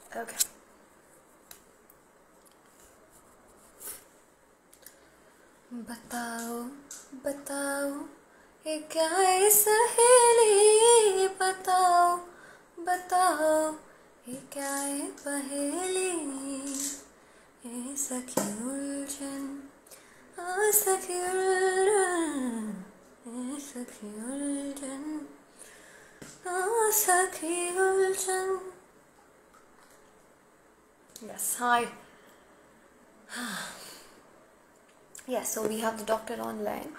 Okay. बताओ बताओ ये क्या है सहेली बताओ बताओ ये क्या है पहेली ये सखी उलझन आ सखी उलझन ये सखी उलझन आ सखी उलझन Yes, hi. Yes, so we have the doctor online.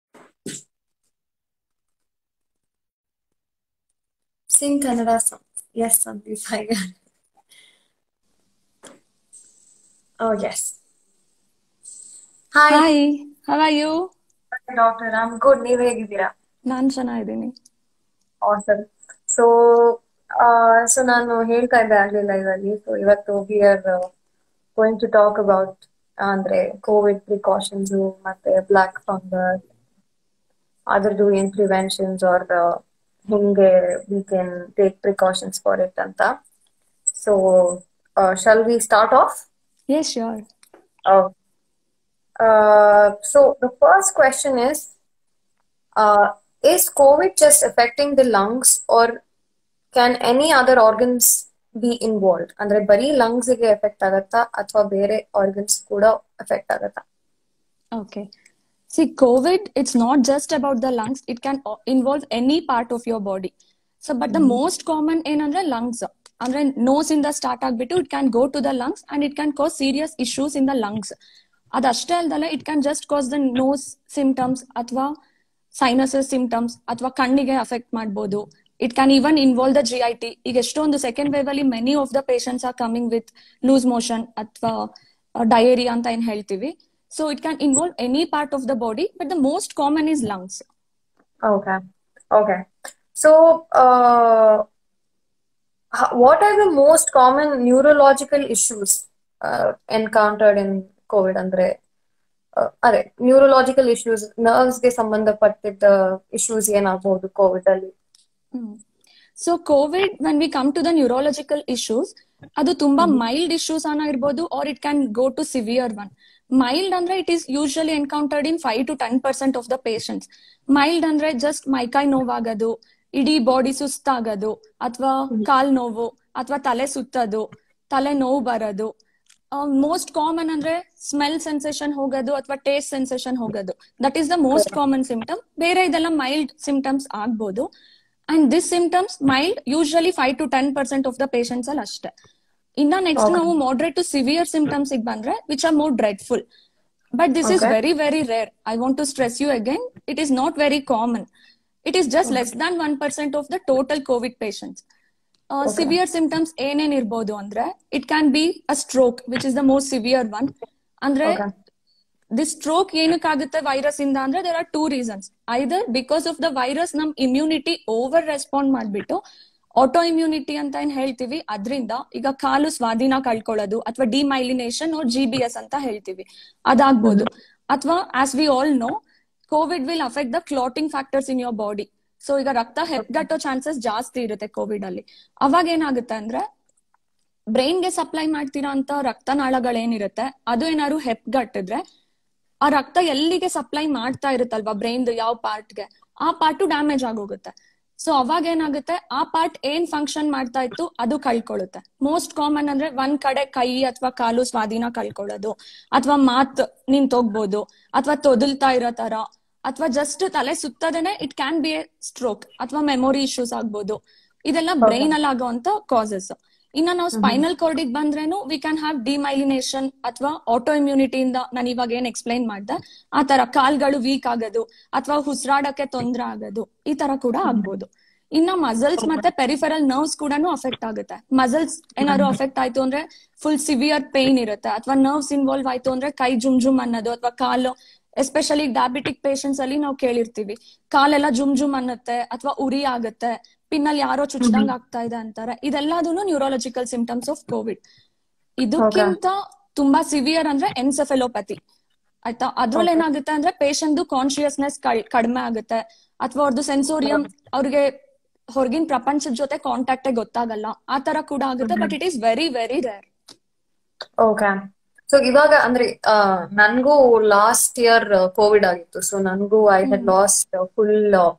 Sing Kannada songs. Yes, Sandeep, I got it. Oh, yes. Hi, hi how are you doctor. I'm good. ನೀವು ಹೇಗಿದ್ದೀರಾ ನಾನ್ ಚೆನ್ನಾಗಿದ್ದೀನಿ ಆಸಮ್ ಸೊ ಸೊ ನಾನು ಹೇಳ್ತಾ ಇದ್ದೆ ಆಗ್ಲಿಲ್ಲ ಇವಲ್ಲಿ ಸೊ ಇವತ್ತು we are going to talk about ಅಂದ್ರೆ ಕೋವಿಡ್ ಪ್ರಿಕಾಷನ್ಸ್ ಮತ್ತೆ ಬ್ಲಾಕ್ ಫಂಗಸ್ ಅದ್ರದ್ದು ಏನ್ ಪ್ರಿವೆನ್ಷನ್ಸ್ ಆರ್ ಹಿಂಗೆ we can take precautions for it ಅಂತ so shall we start off yes sure Oh. Uh, so the first question is, uh, is COVID just affecting the lungs or can any other organs be involved? ಅಂದ್ರೆ ಬರೀ lungs ಗೆ effect ಆಗತ್ತಾ ಅಥವಾ ಬೇರೆ organs ಕೂಡ effect ಆಗತ್ತಾ Okay. See, COVID, it's not just about the lungs. It can o- involve any part of your body. So, but the most common ಏನಂದ್ರೆ lungs. ಅಂದ್ರೆ ನೋಸ್ ಇಂದ ಸ್ಟಾರ್ಟ್ ಆಗ್ಬಿಟ್ಟು it can go to the lungs and it can cause serious issues in the lungs ಅದಷ್ಟೇ ಅಲ್ದಲ್ಲ it can just cause the nose symptoms ಅಥವಾ sinuses symptoms ಅಥವಾ ಕಣ್ಣಿಗೆ affect ಮಾಡ್ಬೋದು it can even involve the G I T ಈಗ ಎಷ್ಟೊಂದು second wave ಅಲ್ಲಿ many of the patients are coming with loose motion ಅಥವಾ ಡಯರಿ ಅಂತ ಏನ್ ಹೇಳ್ತೀವಿ so it can involve any part of the body but the most common is lungs Okay. Okay. So, uh, ho- what are the most common neurological issues uh, encountered in COVID? ಅಂದ್ರೆ uh, ಅದೇ neurological issues ನರ್ವ್ಸ್ಗೆ ಸಂಬಂಧಪಟ್ಟಿದ್ದ issues ಏನಾಗಬಹುದು COVID ಅಲ್ಲಿ so COVID when we come to the neurological issues ಅದು ತುಂಬಾ mild issues ಆಗಿರ್ಬೋದು or it can go to severe one mild ಅಂದ್ರೆ it is usually encountered in five to ten percent of the patients mild ಅಂದ್ರೆ just ಮೈಕೈ ನೋವಾಗೋದು ಇಡೀ body ಸುಸ್ತಾಗೋದು ಅಥವಾ ಕಾಲ್ ನೋವು ಅಥವಾ ತಲೆ ಸುತ್ತೋದು ತಲೆ ನೋವು ಬರೋದು ಮೋಸ್ಟ್ ಕಾಮನ್ ಅಂದ್ರೆ ಸ್ಮೆಲ್ ಸೆನ್ಸೇಷನ್ ಹೋಗೋದು ಅಥವಾ ಟೇಸ್ಟ್ ಸೆನ್ಸೇಷನ್ ಹೋಗೋದು that is the most common symptom ಬೇರೆ ಇದೆಲ್ಲ ಮೈಲ್ಡ್ ಸಿಂಪ್ಟಮ್ಸ್ ಆಗ್ಬೋದು and this symptoms mild usually five to ten percent of the patients ಅಲ್ಲಿ ಅಷ್ಟೇ ಇನ್ನ ನೆಕ್ಸ್ಟ್ Okay. ನಾವು ಮಾಡ್ರೇಟ್ ಟು ಸಿವಿಯರ್ ಸಿಂಪ್ಟಮ್ಸ್ ಬಂದ್ರೆ which are more dreadful but this is Okay. Very very rare I want to stress you again it is not very common it is just less than one percent of the total COVID patients severe symptoms ಏನೇನ್ ಇರ್ಬೋದು ಅಂದ್ರೆ it can be a stroke which is the most severe one ಅಂದ್ರೆ Okay. The stroke ಏನಕ್ಕಾಗುತ್ತೆ virus ಇಂದ ಅಂದ್ರೆ there are two reasons either because of the virus ನಮ್ immunity over respond ಮಾಡ್ಬಿಟ್ಟು autoimmunity ಅಂತ ಏನ್ ಹೇಳ್ತೀವಿ ಅದ್ರಿಂದ ಈಗ ಕಾಲು ಸ್ವಾಧೀನ ಕಳ್ಕೊಳ್ಳೋದು ಅಥವಾ demyelination or G B S ಅಂತ ಹೇಳ್ತೀವಿ ಅದಾಗ್ಬೋದು ಅಥವಾ as we all know COVID will affect the clotting factors in your body so ಈಗ ರಕ್ತ ಹೆಪ್ಗಟ್ಟೋ ಚಾನ್ಸಸ್ ಜಾಸ್ತಿ ಇರುತ್ತೆ ಕೋವಿಡ್ ಅಲ್ಲಿ ಅವಾಗ ಏನಾಗುತ್ತೆ ಅಂದ್ರೆ ಬ್ರೈನ್ ಗೆ ಸಪ್ಲೈ ಮಾಡ್ತಿರೋ ಅಂತ ರಕ್ತನಾಳಗಳೇನಿರುತ್ತೆ ಅದು ಏನಾದ್ರು ಹೆಪ್ಗಟ್ಟಿದ್ರೆ ಆ ರಕ್ತ ಎಲ್ಲಿಗೆ ಸಪ್ಲೈ ಮಾಡ್ತಾ ಇರುತ್ತಲ್ವಾ ಬ್ರೈನ್ ಯಾವ ಪಾರ್ಟ್ಗೆ ಆ ಪಾರ್ಟು ಡ್ಯಾಮೇಜ್ ಆಗೋಗುತ್ತೆ ಸೊ ಅವಾಗ ಏನಾಗುತ್ತೆ ಆ ಪಾರ್ಟ್ ಏನ್ ಫಂಕ್ಷನ್ ಮಾಡ್ತಾ ಇತ್ತು ಅದು ಕಳ್ಕೊಳ್ಳುತ್ತೆ ಮೋಸ್ಟ್ ಕಾಮನ್ ಅಂದ್ರೆ ಒಂದ್ ಕಡೆ ಕೈ ಅಥವಾ ಕಾಲು ಸ್ವಾಧೀನ ಕಳ್ಕೊಳ್ಳೋದು ಅಥವಾ ಮಾತ್ ನಿಂತೋಗ್ಬೋದು ಅಥವಾ ತೊದಲ್ತಾ ಇರೋ ತರ ಅಥವಾ ಜಸ್ಟ್ ತಲೆ ಸುತ್ತದೇನೆ it can be a stroke ಅಥವಾ ಮೆಮೊರಿ ಇಶ್ಯೂಸ್ ಆಗ್ಬೋದು ಇದೆಲ್ಲ ಬ್ರೈನ್ ಅಲ್ಲಿ ಆಗುವಂತ ಕಾಸಸ್ ಇನ್ನ ನಾವು ಸ್ಪೈನಲ್ ಕಾರ್ಡಿಗೆ ಬಂದ್ರೇನು ವಿ ಕ್ಯಾನ್ ಹ್ಯಾವ್ ಡಿಮೈಲಿನೇಷನ್ ಅಥವಾ ಆಟೋ ಇಮ್ಯುನಿಟಿಯಿಂದ ನಾನು ಇವಾಗ ಏನ್ ಎಕ್ಸ್ಪ್ಲೈನ್ ಮಾಡ್ದೆ ಆ ತರ ಕಾಲ್ಗಳು ವೀಕ್ ಆಗೋದು ಅಥವಾ ಉಸಿರಾಡಕ್ಕೆ ತೊಂದರೆ ಆಗೋದು ಈ ತರ ಕೂಡ ಆಗ್ಬೋದು ಇನ್ನ ಮಸಲ್ಸ್ ಮತ್ತೆ ಪೆರಿಫೆರಲ್ ನರ್ವ್ಸ್ ಕೂಡ ಅಫೆಕ್ಟ್ ಆಗುತ್ತೆ ಮಸಲ್ಸ್ ಏನಾದ್ರು ಅಫೆಕ್ಟ್ ಆಯ್ತು ಅಂದ್ರೆ ಫುಲ್ ಸಿವಿಯರ್ ಪೇನ್ ಇರುತ್ತೆ ಅಥವಾ ನರ್ವ್ಸ್ ಇನ್ವಾಲ್ವ್ ಆಯ್ತು ಅಂದ್ರೆ ಕೈ ಜುಮ್ ಜುಮ್ ಅನ್ನೋದು ಅಥವಾ ಕಾಲು ಎಸ್ಪೆಷಲಿ ಡಯಾಬಿಟಿಕ್ ಪೇಷಂಟ್ಸ್ ಅಲ್ಲಿ ನಾವು ಕೇಳಿರ್ತೀವಿ ಕಾಲೆಲ್ಲ ಜುಮ್ ಜುಮ್ ಅನ್ನತ್ತೆ ಅಥವಾ ಉರಿ ಆಗುತ್ತೆ ಪಿನ್ನಲ್ಲಿ ಯಾರೋ ಚುಚ್ದಂಗ್ ಆಗ್ತಾ ಇದೆ ಅಂತಾರೆ ಇದೆಲ್ಲದೂ ನ್ಯೂರೋಲಜಿಕಲ್ ಸಿಂಪ್ಟಮ್ಸ್ ಆಫ್ ಕೋವಿಡ್ ಇದಕ್ಕಿಂತ ತುಂಬಾ ಸಿವಿಯರ್ ಅಂದ್ರೆ ಎನ್ಸೆಫೆಲೋಪತಿ ಆಯ್ತಾ ಅದ್ರಲ್ಲಿ ಏನಾಗುತ್ತೆ ಅಂದ್ರೆ ಪೇಷಂಟ್ ಕಾನ್ಶಿಯಸ್ನೆಸ್ ಕಡಿಮೆ ಆಗುತ್ತೆ ಅಥವಾ ಅವ್ರದ್ದು ಸೆನ್ಸೋರಿಯಂ ಅವ್ರಿಗೆ ಹೊರಗಿನ ಪ್ರಪಂಚದ ಜೊತೆ ಕಾಂಟ್ಯಾಕ್ಟ್ ಗೊತ್ತಾಗಲ್ಲ ಆ ತರ ಕೂಡ ಆಗುತ್ತೆ but it is very very rare okay so ಇವಾಗ ಅಂದ್ರೆ ಆ, ನನ್ಗೂ ಲಾಸ್ಟ್ ಇಯರ್ ಕೋವಿಡ್ ಆಗಿತ್ತು ಸೊ ನನ್ಗೂ I had lost full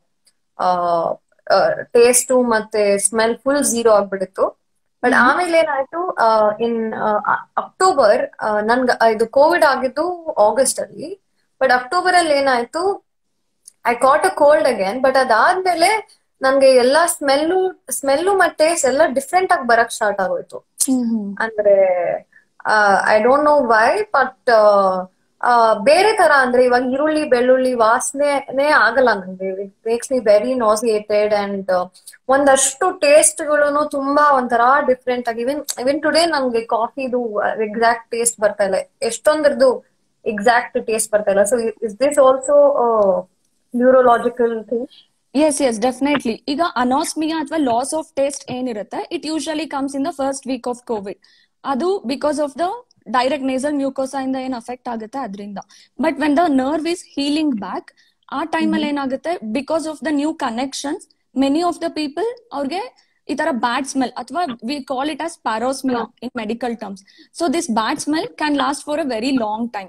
taste ಮತ್ತೆ ಸ್ಮೆಲ್ ಫುಲ್ ಝೀರೋ ಆಗ್ಬಿಟ್ಟಿತ್ತು ಬಟ್ ಆಮೇಲೆ ಏನಾಯ್ತು ಇನ್ ಅಕ್ಟೋಬರ್ ನನ್ಗ ಇದು ಕೋವಿಡ್ ಆಗಿದ್ದು ಆಗಸ್ಟ್ ಅಲ್ಲಿ ಬಟ್ ಅಕ್ಟೋಬರ್ ಅಲ್ಲಿ ಏನಾಯ್ತು I caught a cold again but ಅದಾದ್ಮೇಲೆ ನನ್ಗೆ ಎಲ್ಲಾ ಸ್ಮೆಲ್ಲು ಸ್ಮೆಲ್ಲು ಮತ್ತೆ ಟೇಸ್ಟ್ ಎಲ್ಲ ಡಿಫ್ರೆಂಟ್ ಆಗಿ ಬರಕ್ ಸ್ಟಾರ್ಟ್ ಆಗೋಯ್ತು ಅಂದ್ರೆ I don't know why but ಬೇರೆ ತರ ಅಂದ್ರೆ ಇವಾಗ ಈರುಳ್ಳಿ ಬೆಳ್ಳುಳ್ಳಿ ವಾಸನೆನೇ ಆಗಲ್ಲ ನಂಗೆ it makes me very nauseated and ಒಂದಷ್ಟು ಟೇಸ್ಟ್ ಗಳು ತುಂಬಾ ಒಂಥರ ಡಿಫ್ರೆಂಟ್ ಆಗಿ ಇವನ್ ಇವನ್ ಟುಡೇ ನಂಗೆ ಕಾಫಿದು ಎಕ್ಸಾಕ್ಟ್ ಟೇಸ್ಟ್ ಬರ್ತಾ ಇಲ್ಲ ಎಷ್ಟೊಂದ್ರದ್ದು ಎಕ್ಸಾಕ್ಟ್ ಟೇಸ್ಟ್ ಬರ್ತಾ ಇಲ್ಲ so is this also neurological thing yes yes definitely ಈಗ ಅನಾಸ್ಮಿಯಾ ಅಥವಾ ಲಾಸ್ ಆಫ್ ಟೇಸ್ಟ್ ಏನಿರುತ್ತೆ it usually comes in the first week of COVID ಅದು because of the direct nasal mucosa ಇಂದ ಏನ್ ಅಫೆಕ್ಟ್ ಆಗುತ್ತೆ ಅದರಿಂದ but when the nerve is healing back ಆ ಟೈಮಲ್ಲಿ ಏನಾಗುತ್ತೆ because of the new connections many of the people ಅವ್ರಿಗೆ ಈ ತರ ಬ್ಯಾಡ್ ಸ್ಮೆಲ್ ಅಥವಾ we call it as ಪ್ಯಾರೋಸ್ಮಿಯಾ in medical terms so this bad smell can last for a very long time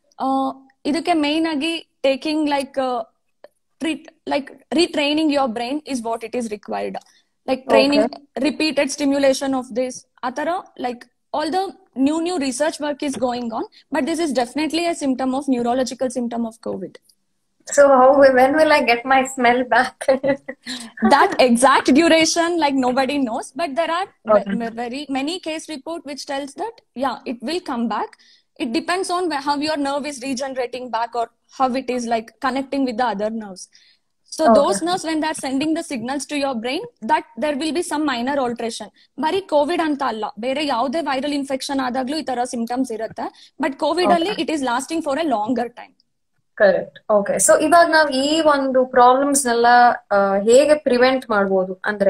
ಇದಕ್ಕೆ main ಆಗಿ taking like treat like retraining your brain is what it is required like training repeated stimulation of this atara like all the new new research work is going on but this is definitely a symptom of neurological symptom of covid ಸೊ how when will I get my smell back that exact duration like nobody knows but there are Okay. ve- very many case report which tells that yeah it will come back it depends on wh- how your nerve is regenerating back or how it is like connecting with the other nerves so Okay. those nerves when they are sending the signals to your brain that there will be some minor alteration ಬರೀ COVID ಅಂತ ಅಲ್ಲ ಬೇರೆ ಯಾವುದೇ viral infection ಆದಾಗ್ಲೂ ಈ ತರ symptoms ಇರುತ್ತೆ but COVID ಅಲ್ಲಿ it is lasting for a longer time correct okay so ಇವಾಗ ನಾವ್ ಈ ಒಂದು ಪ್ರಾಬ್ಲಮ್ಸ್ ನೆಲ್ಲ ಆ, ಹೇಗೆ ಪ್ರಿವೆಂಟ್ ಮಾಡ್ಬೋದು ಅಂದ್ರೆ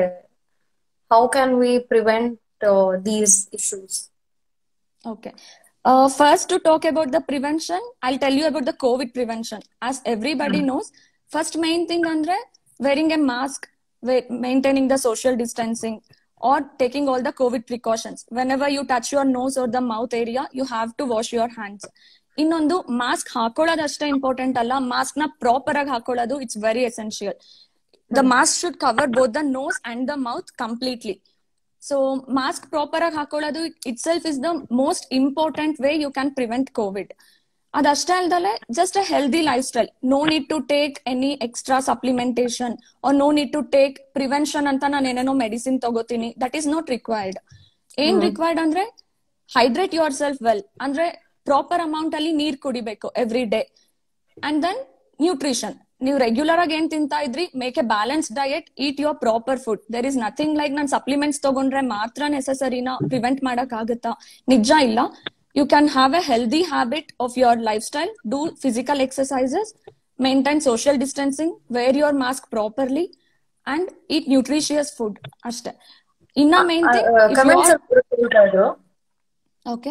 how can we prevent these issues Okay. Uh, first, to talk about the prevention, I'll tell you about the COVID prevention. As everybody knows, first main thing andre wearing a mask, wa- maintaining the social distancing, or taking all the COVID precautions. Whenever you touch your nose or the mouth area, you have to wash your hands. ಇನ್ನೊಂದು mask ಹಾಕೊಳ್ಳೋದು ಅಷ್ಟೇ important ಅಲ್ಲ mask ನ proper ಆಗಿ ಹಾಕೊಳ್ಳೋದು it's very essential the mask should cover both the nose and the mouth completely so mask proper ಆಗಿ ಹಾಕೊಳ್ಳೋದು itself is the most important way you can prevent COVID ಅದಷ್ಟೇ ಅಲ್ದಲೆ just a healthy lifestyle no need to take any extra supplementation or no need to take prevention ಅಂತ ನಾನು ಏನೇನೋ medicine ತಗೋತೀನಿ that is not required ಏನ್ required ಅಂದ್ರೆ hydrate yourself well ಅಂದ್ರೆ proper amount ಅಲ್ಲಿ ನೀರ್ ಕುಡಿಬೇಕು every day and then nutrition ನೀವು ರೆಗ್ಯುಲರ್ ಆಗಿ ಏನ್ ತಿಂತಾ ಇದ್ರಿ make a balance diet eat your proper food there is nothing like ನಾನು ಸಪ್ಲಿಮೆಂಟ್ಸ್ ತಗೊಂಡ್ರೆ ಮಾತ್ರ ನೆಸಸರಿನ ಪ್ರಿವೆಂಟ್ ಮಾಡಕ್ ಆಗುತ್ತಾ ನಿಜ ಇಲ್ಲ you can have a healthy habit of your lifestyle do physical exercises maintain social distancing wear your mask properly and eat nutritious food ಅಷ್ಟೇ ಇನ್ನ ಮೇನ್ ಕಮೆಂಟ್ಸ್ ಥಿಂಗ್ ಕೇಳ್ತಾ ಇದ್ರು ಓಕೆ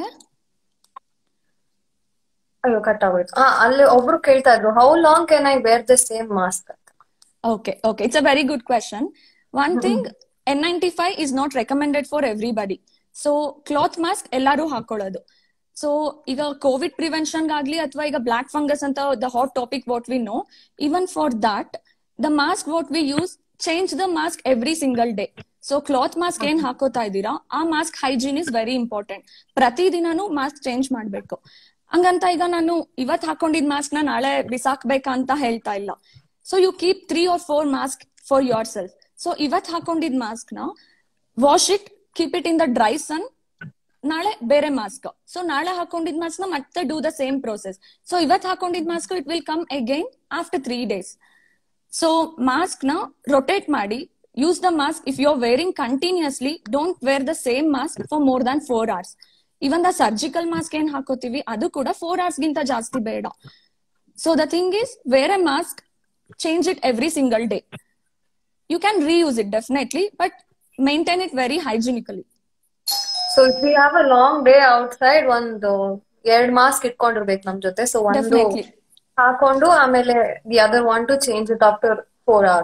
ಅಯ್ಯೋ ಕಟ್ ಆಗೋಯ್ತು ಹಾ ಅಲ್ಲಿ ಒಬ್ರು ಕೇಳ್ತಾ ಇದ್ರು how long can I wear the same mask ಅಂತ Okay, okay. It's a very good question. One thing, N95 is not recommended for everybody. So cloth mask ಎಲ್ಲರೂ ಹಾಕೊಳ್ಳೋದು ಸೊ ಈಗ ಕೋವಿಡ್ ಪ್ರಿವೆನ್ಷನ್ ಆಗ್ಲಿ ಅಥವಾ ಈಗ ಬ್ಲಾಕ್ ಫಂಗಸ್ ಅಂತ the hot topic what we know even for that the mask what we use change the mask every single day so cloth mask ಏನ್ ಹಾಕೋತಾ ಇದ್ದೀರಾ ಆ mask hygiene is very important ಪ್ರತಿದಿನನೂ mask change ಮಾಡ್ಬೇಕು ಹಂಗಂತ ಈಗ ನಾನು ಇವತ್ ಹಾಕೊಂಡಿದ್ ಮಾಸ್ಕ್ ನ ನಾಳೆ ಬಿಸಾಕ್ಬೇಕಾ ಅಂತ ಹೇಳ್ತಾ ಇಲ್ಲ so you keep three or four mask for yourself so ಇವತ್ ಹಾಕೊಂಡಿದ್ ಮಾಸ್ಕ್ ನ wash it keep it in the dry sun ನಾಳೆ ಬೇರೆ ಮಾಸ್ಕ್ ಸೊ ನಾಳೆ ಹಾಕೊಂಡಿದ್ ಮಾಸ್ಕ್ ನ ಮತ್ತೆ do the same process so ಇವತ್ ಹಾಕೊಂಡಿದ್ mask it will come again after three days so mask ನ ರೊಟೇಟ್ ಮಾಡಿ use the mask if you are wearing continuously don't wear the same mask for more than four hours even the surgical mask ಏನ್ ಹಾಕೋತೀವಿ ಅದು ಕೂಡ four hours ಗಿಂತ ಜಾಸ್ತಿ ಬೇಡ so the thing is wear a mask change it every single day. You can reuse it definitely, but maintain it very hygienically. So if we have a long day outside ಒಂದು ಎರಡ್ mask ಇಟ್ಕೊಂಡಿರ್ಬೇಕು ನಮ್ ಜೊತೆ so ಒಂದು Definitely. ಹಾಕೊಂಡು ಆಮೇಲೆ the other want to change it after four hours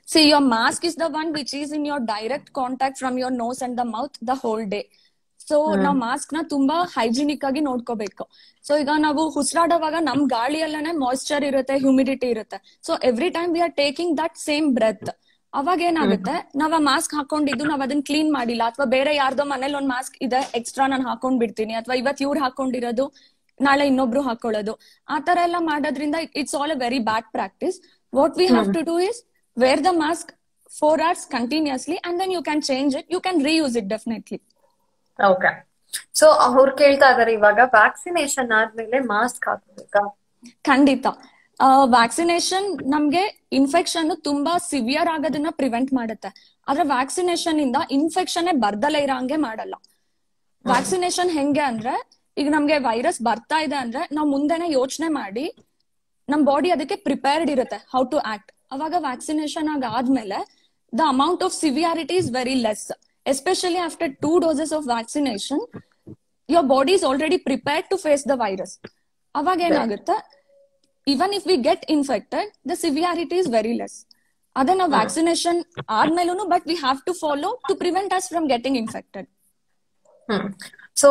See, your mask is the one which is in your direct contact from your nose and the mouth the whole day. ಸೊ ನಾವ್ mask ನ ತುಂಬಾ hygienic ಆಗಿ ನೋಡ್ಕೋಬೇಕು so ಈಗ ನಾವು ಉಸಿರಾಡುವಾಗ ನಮ್ ಗಾಳಿಯಲ್ಲೇನೆ ಮಾಯಿಶ್ಚರ್ ಇರುತ್ತೆ ಹ್ಯೂಮಿಡಿಟಿ ಇರುತ್ತೆ so every time we are taking that same breath ಅವಾಗ ಏನಾಗುತ್ತೆ ನಾವ್ ಆ ಮಾಸ್ಕ್ ಹಾಕೊಂಡಿದ್ದು ನಾವ್ ಅದನ್ನ ಕ್ಲೀನ್ ಮಾಡಿಲ್ಲ ಅಥವಾ ಬೇರೆ ಯಾರ್ದೋ ಮನೇಲಿ ಒಂದ್ ಮಾಸ್ಕ್ ಇದೆ ಎಕ್ಸ್ಟ್ರಾ ನಾನು ಹಾಕೊಂಡ್ ಬಿಡ್ತೀನಿ ಅಥವಾ ಇವತ್ ಇವ್ರು ಹಾಕೊಂಡಿರೋದು ನಾಳೆ ಇನ್ನೊಬ್ರು ಹಾಕೊಳ್ಳೋದು ಆ ತರ ಎಲ್ಲ ಮಾಡೋದ್ರಿಂದ it's all a very bad practice what we have to do is wear the mask four hours continuously and then you can change it you can reuse it definitely okay so ಅವ್ರು ಕೇಳ್ತಾ ಇದಾರೆ ಇವಾಗ vaccination ಆದ್ಮೇಲೆ mask ಹಾಕ್ಬೇಕಾ ಖಂಡಿತ vaccination ನಮ್ಗೆ infection ತುಂಬಾ severe ಆಗೋದನ್ನ ಪ್ರಿವೆಂಟ್ ಮಾಡುತ್ತೆ ಆದ್ರೆ ವ್ಯಾಕ್ಸಿನೇಷನ್ ಇಂದ ಇನ್ಫೆಕ್ಷನ್ ಬರ್ದಲೇ ಇರೋಂಗೆ ಮಾಡಲ್ಲ ವ್ಯಾಕ್ಸಿನೇಷನ್ ಹೆಂಗೆ ಅಂದ್ರೆ ಈಗ ನಮ್ಗೆ ವೈರಸ್ ಬರ್ತಾ ಇದೆ ಅಂದ್ರೆ ನಾವು ಮುಂದೆನೆ ಯೋಚನೆ ಮಾಡಿ ನಮ್ ಬಾಡಿ ಅದಕ್ಕೆ ಪ್ರಿಪೇರ್ಡ್ ಇರುತ್ತೆ ಹೌ ಟು ಆಕ್ಟ್ ಅವಾಗ ವ್ಯಾಕ್ಸಿನೇಷನ್ ಆದ್ಮೇಲೆ the amount of severity is very less especially after two doses of vaccination your body is already prepared to face the virus ಅವಾಗ ಏನಾಗುತ್ತೆ even if we get infected the severity is very less ಅದೇ ನಾವು vaccination ಆದ್ಮೇಲೂ but we have to follow to prevent us from getting infected hmm so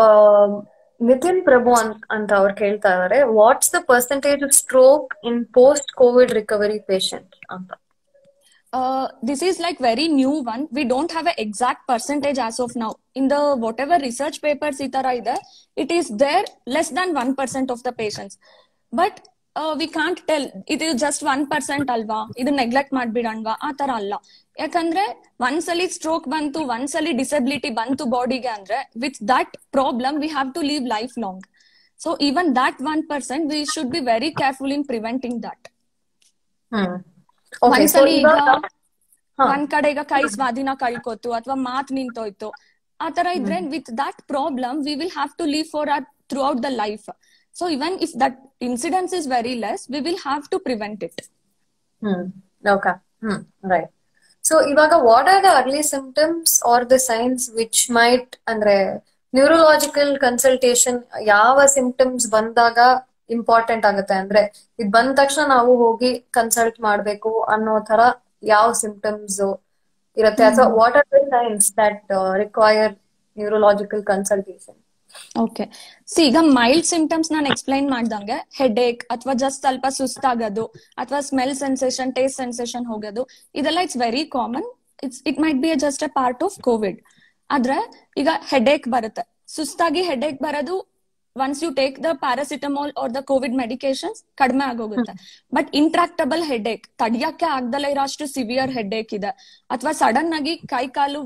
Nitin Prabhu ಅಂತ ಅಂತ ಅವ್ರು ಕೇಳ್ತಾ ಇದಾರೆ what's the percentage of stroke in post COVID recovery patient ಅಂತ uh, this is like very new one. We don't have an exact percentage as of now. In the whatever research papers itara ide, it is there less than 1% of the patients. But uh, we can't tell. It is just 1% ಅಲ್ವಾ ಇದು neglect ಮಾಡ್ಬಿಡಣ್ವಾ ಆ ತರ ಅಲ್ಲ ಯಾಕಂದ್ರೆ ಒಂದ್ಸಲಿ stroke ಬಂತು ಒಂದ್ಸಲಿ disability ಬಂತು ಬಾಡಿಗೆ ಅಂದ್ರೆ with that problem we have to live lifelong so even that one percent we should be very careful in preventing that hmm Okay, so ಒಂದ್ಸಲಿ ಈಗ ಇವಾಗ ಹಾ. ಒಂದ್ ಕಡೆ ಈಗ ಕೈ ಸ್ವಾಧೀನ ಕಳ್ಕೊತು ಅಥವಾ ಮಾತ್ ನಿಂತೋಯ್ತು ಆ ತರ ಇದ್ರೆ with that problem we will have to live for or throughout the life so even if that incidence is very less we will have to prevent it hmm okay hmm right so ಇವಾಗ what are the early symptoms are the signs which might ಅಂದ್ರೆ neurological consultation ಯಾವ symptoms ಬಂದಾಗ important ಆಗುತ್ತೆ ಅಂದ್ರೆ ಇದ್ ಬಂದ ತಕ್ಷಣ ನಾವು ಹೋಗಿ ಕನ್ಸಲ್ಟ್ ಮಾಡ್ಬೇಕು ಅನ್ನೋ ತರ ಯಾವ ಸಿಂಪ್ಟಮ್ಸ್ ಇರುತ್ತೆ ಅಥವಾ what are the signs that require neurological consultation okay see ಈಗ ಮೈಲ್ಡ್ ಸಿಂಪ್ಟಮ್ಸ್ ನಾನು ಎಕ್ಸ್ಪ್ಲೈನ್ ಮಾಡ್ದಂಗೆ ಹೆಡ್ ಏಕ್ ಅಥವಾ ಜಸ್ಟ್ ಸ್ವಲ್ಪ ಸುಸ್ತಾಗೋದು ಅಥವಾ ಸ್ಮೆಲ್ ಸೆನ್ಸೇಷನ್ ಟೇಸ್ಟ್ ಸೆನ್ಸೇಷನ್ ಹೋಗೋದು ಇದೆಲ್ಲ it's very common it's it might be just a part of COVID ಆದ್ರೆ ಈಗ ಹೆಡ್ ಏಕ್ ಬರುತ್ತೆ ಸುಸ್ತಾಗಿ ಹೆಡ್ ಏಕ್ ಬರೋದು once you take the paracetamol or the COVID medications ಕಡಿಮೆ ಆಗೋಗುತ್ತೆ ಬಟ್ ಇಂಟ್ರಾಕ್ಟಬಲ್ ಹೆಡ್ ಏಕ್ ತಡಿಯಕ್ಕೆ ಆಗ್ದಲೇ ಇರೋ ಅಷ್ಟು ಸಿವಿಯರ್ ಹೆಡ್ ಏಕ್ ಇದೆ ಅಥವಾ ಸಡನ್ ಆಗಿ ಕೈ ಕಾಲು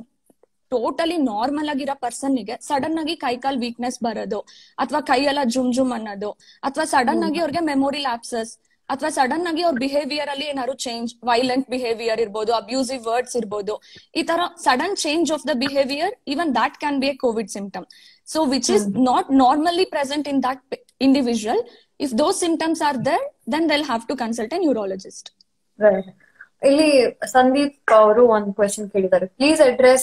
ಟೋಟಲಿ ನಾರ್ಮಲ್ ಆಗಿರೋ ಪರ್ಸನ್ ಗೆ ಸಡನ್ ಆಗಿ ಕೈ ಕಾಲ್ ವೀಕ್ನೆಸ್ ಬರೋದು ಅಥವಾ ಕೈ ಎಲ್ಲ ಜುಮ್ ಜುಮ್ ಅನ್ನೋದು ಅಥವಾ ಸಡನ್ ಆಗಿ ಅವ್ರಿಗೆ ಮೆಮೊರಿ ಲ್ಯಾಪ್ಸಸ್ ಅಥವಾ ಸಡನ್ ಆಗಿ ಅವ್ರ ಬಿಹೇವಿಯರ್ ಅಲ್ಲಿ ಏನಾದ್ರು ಚೇಂಜ್ ವೈಲೆಂಟ್ ಬಿಹೇವಿಯರ್ ಇರ್ಬೋದು ಅಬ್ಯೂಸಿವ್ ವರ್ಡ್ಸ್ ಇರ್ಬೋದು ಈ ತರ sudden change of the behaviour even that can be a COVID symptom so which is not normally present in that individual if those symptoms are there then they'll have to consult a neurologist right ಇಲ್ಲಿ ಸಂದೀಪ್ ಅವರು ಒಂದು question ಕೇಳಿದ್ದಾರೆ please address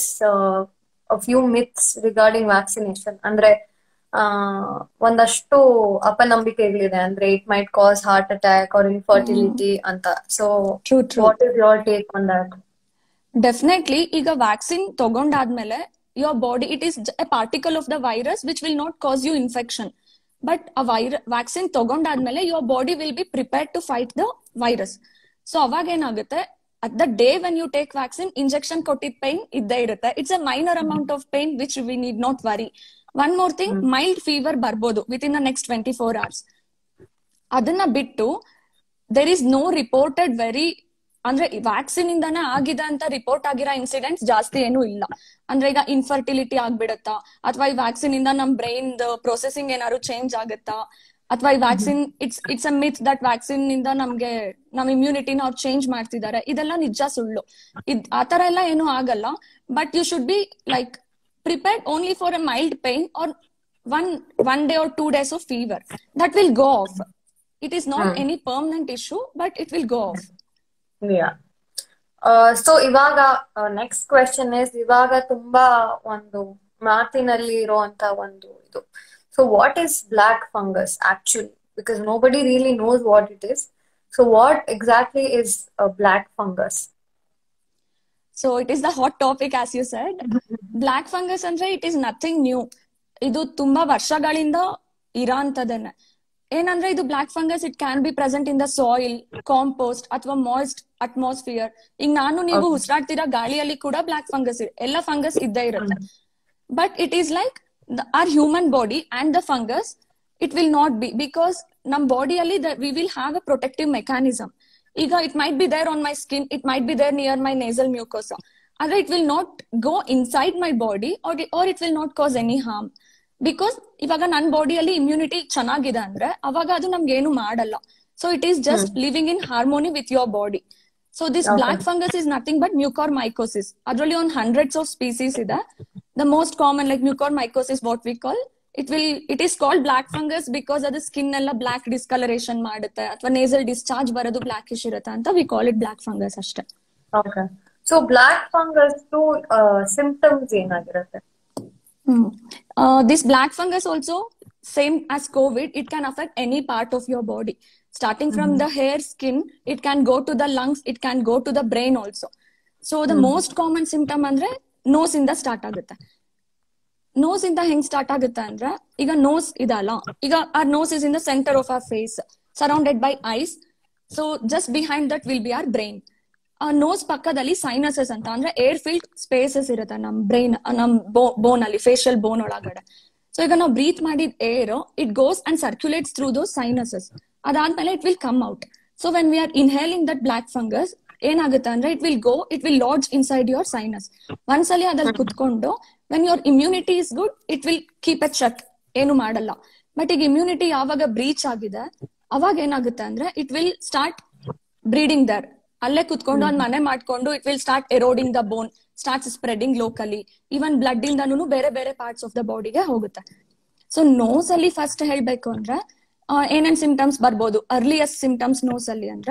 few myths regarding vaccination ಅಂದ್ರೆ ಆ, ಒಂದಷ್ಟು ಅಪನಂಬಿಕೆಗಳಿದೆ ಅಂದ್ರೆ it might cause heart attack R infertility ಅಂತ so true true what is your take on that definitely ಈಗ ವ್ಯಾಕ್ಸಿನ್ ತಗೊಂಡಾದ್ಮೇಲೆ your body it is a particle of the virus which will not cause you infection but ಆ ವೈರ vaccine ತಗೊಂಡಾದ್ಮೇಲೆ your body will be prepared to fight the virus so ಅವಾಗ ಏನಾಗುತ್ತೆ at the day when you take vaccine injection ಕೊಟ್ಟಿದ್ pain ಇದ್ದೇ ಇರುತ್ತೆ it's a minor amount of pain which we need not worry one more thing mild fever ಬರ್ಬೋದು within the next twenty four hours ಅದನ್ನ ಬಿಟ್ಟು there is no reported very ಅಂದ್ರೆ vaccine ಇಂದಾನೆ ಆಗಿದೆ ಅಂತ ರಿಪೋರ್ಟ್ ಆಗಿರೋ ಇನ್ಸಿಡೆಂಟ್ಸ್ ಜಾಸ್ತಿ ಏನೂ ಇಲ್ಲ ಅಂದ್ರೆ ಈಗ ಇನ್ಫರ್ಟಿಲಿಟಿ ಆಗ್ಬಿಡತ್ತಾ ಅಥವಾ ಈ ವ್ಯಾಕ್ಸಿನ್ ಇಂದ ನಮ್ ಬ್ರೈನ್ ಪ್ರೊಸೆಸಿಂಗ್ ಏನಾದ್ರು ಚೇಂಜ್ ಆಗುತ್ತಾ ಅಥವಾ ಈ vaccine it's it's a myth that vaccine ಇಂದ ನಮ್ಗೆ ನಮ್ ಇಮ್ಯುನಿಟಿನ ಅವ್ರು ಚೇಂಜ್ ಮಾಡ್ತಿದ್ದಾರೆ ಇದೆಲ್ಲ ನಿಜ ಸುಳ್ಳು ಇದ್ ಆತರ ಎಲ್ಲ ಏನೂ ಆಗಲ್ಲ but you should be like prepared only for a mild pain or one one day or two days of fever that will go off it is not any permanent issue but it will go off so ಇವಾಗ next question is ಇವಾಗ ತುಂಬಾ ಒಂದು ಮಾತಿನಲ್ಲಿ ಇರುವಂತ ಒಂದು ಇದು so what is black fungus actually because nobody really knows what it is so what exactly is block fungus so it is the hot topic as you said black fungus ಅಂದ್ರೆ it is nothing new ಇದು ತುಂಬಾ ವರ್ಷಗಳಿಂದ ಇರೋಂಥದ್ದೇನೆ ಏನಂದ್ರೆ ಇದು black fungus it can be present in the soil compost ಅಥವಾ moist atmosphere ಈಗ ನಾನು ನೀವು ಉಸಿರಾಡ್ತಿರೋ ಗಾಳಿಯಲ್ಲಿ ಕೂಡ ಬ್ಲಾಕ್ ಫಂಗಸ್ ಎಲ್ಲ ಫಂಗಸ್ ಇದ್ದೇ ಇರುತ್ತೆ but it is like our human body and the fungus it will not be because ನಮ್ ಬಾಡಿಯಲ್ಲಿ we will have a protective mechanism ಈಗ it might be there on my skin it might be there near my nasal mucosa ಆದ್ರೆ it will not go inside my body or it will not cause any harm because ಇವಾಗ ನನ್ನ ಬಾಡಿಯಲ್ಲಿ immunity ಚೆನ್ನಾಗಿದೆ ಅಂದ್ರೆ ಅವಾಗ ಅದು ನಮ್ಗೆ ಏನು ಮಾಡಲ್ಲ so it is just living in harmony with your body so this black fungus is nothing but mucormycosis ಅದರಲ್ಲಿ ಒಂದು ಹಂಡ್ರೆಡ್ಸ್ ಆಫ್ ಸ್ಪೀಸೀಸ್ ಇದೆ the most common like mucormycosis what we call it will it is called black fungus because ಅದು skin ಎಲ್ಲ black discoloration ಮಾಡುತ್ತೆ ಅಥವಾ nasal discharge ಬರೋದು blackish ಇರುತ್ತೆ ಅಂತ we call it black fungus ಅಷ್ಟೇ okay so black fungus symptoms ಏನಾಗಿರುತ್ತೆ Hmm. Uh, this black fungus also same as covid it can affect any part of your body starting from the hair skin it can go to the lungs it can go to the brain also so the most common symptom ಅಂದ್ರೆ nose ಇಂದ start ಆಗುತ್ತೆ nose ಇಂದ ಹೆಂಗ್ start ಆಗುತ್ತೆ ಅಂದ್ರೆ ಈಗ nose ಇದಲ್ಲ ಈಗ our nose is in the centre of our face surrounded by eyes so just behind that will be our brain nose ಪಕ್ಕದಲ್ಲಿ ಸೈನಸಸ್ ಅಂತ ಅಂದ್ರೆ ಏರ್ ಫಿಲ್ಡ್ ಸ್ಪೇಸಸ್ ಇರುತ್ತೆ ನಮ್ ಬ್ರೈನ್ ನಮ್ ಬೋನ್ ಅಲ್ಲಿ ಫೇಶಿಯಲ್ ಬೋನ್ ಒಳಗಡೆ ಸೊ ಈಗ ನಾವು ಬ್ರೀತ್ ಮಾಡಿದ air it goes and circulates through those sinuses ಅದಾದ್ಮೇಲೆ it will come out so when we are inhaling that black fungus ಏನಾಗುತ್ತೆ ಅಂದ್ರೆ it will go it will lodge inside your sinus ಒಂದ್ಸಲಿ ಅದ್ರಲ್ಲಿ ಕುತ್ಕೊಂಡು when your immunity is good it will keep a check ಏನು ಮಾಡಲ್ಲ but ಈಗ immunity ಯಾವಾಗ breach ಆಗಿದೆ ಅವಾಗ ಏನಾಗುತ್ತೆ ಅಂದ್ರೆ it will start breeding there ಅಲ್ಲೇ ಕುತ್ಕೊಂಡು ಒಂದ್ ಮನೆ ಮಾಡ್ಕೊಂಡು it will start eroding the bone start spreading locally even blood ಇಂದನೂ ಬೇರೆ ಬೇರೆ ಪಾರ್ಟ್ಸ್ ಆಫ್ ದ ಬಾಡಿಗೆ ಹೋಗುತ್ತೆ ಸೊ ನೋಸ್ ಅಲ್ಲಿ ಫಸ್ಟ್ ಹೇಳ್ಬೇಕು ಅಂದ್ರೆ ಆ, ಏನೇನ್ ಸಿಂಪ್ಟಮ್ಸ್ ಬರ್ಬೋದು ಅರ್ಲಿಯಸ್ಟ್ ಸಿಂಪ್ಟಮ್ಸ್ ನೋಸ್ ಅಲ್ಲಿ ಅಂದ್ರೆ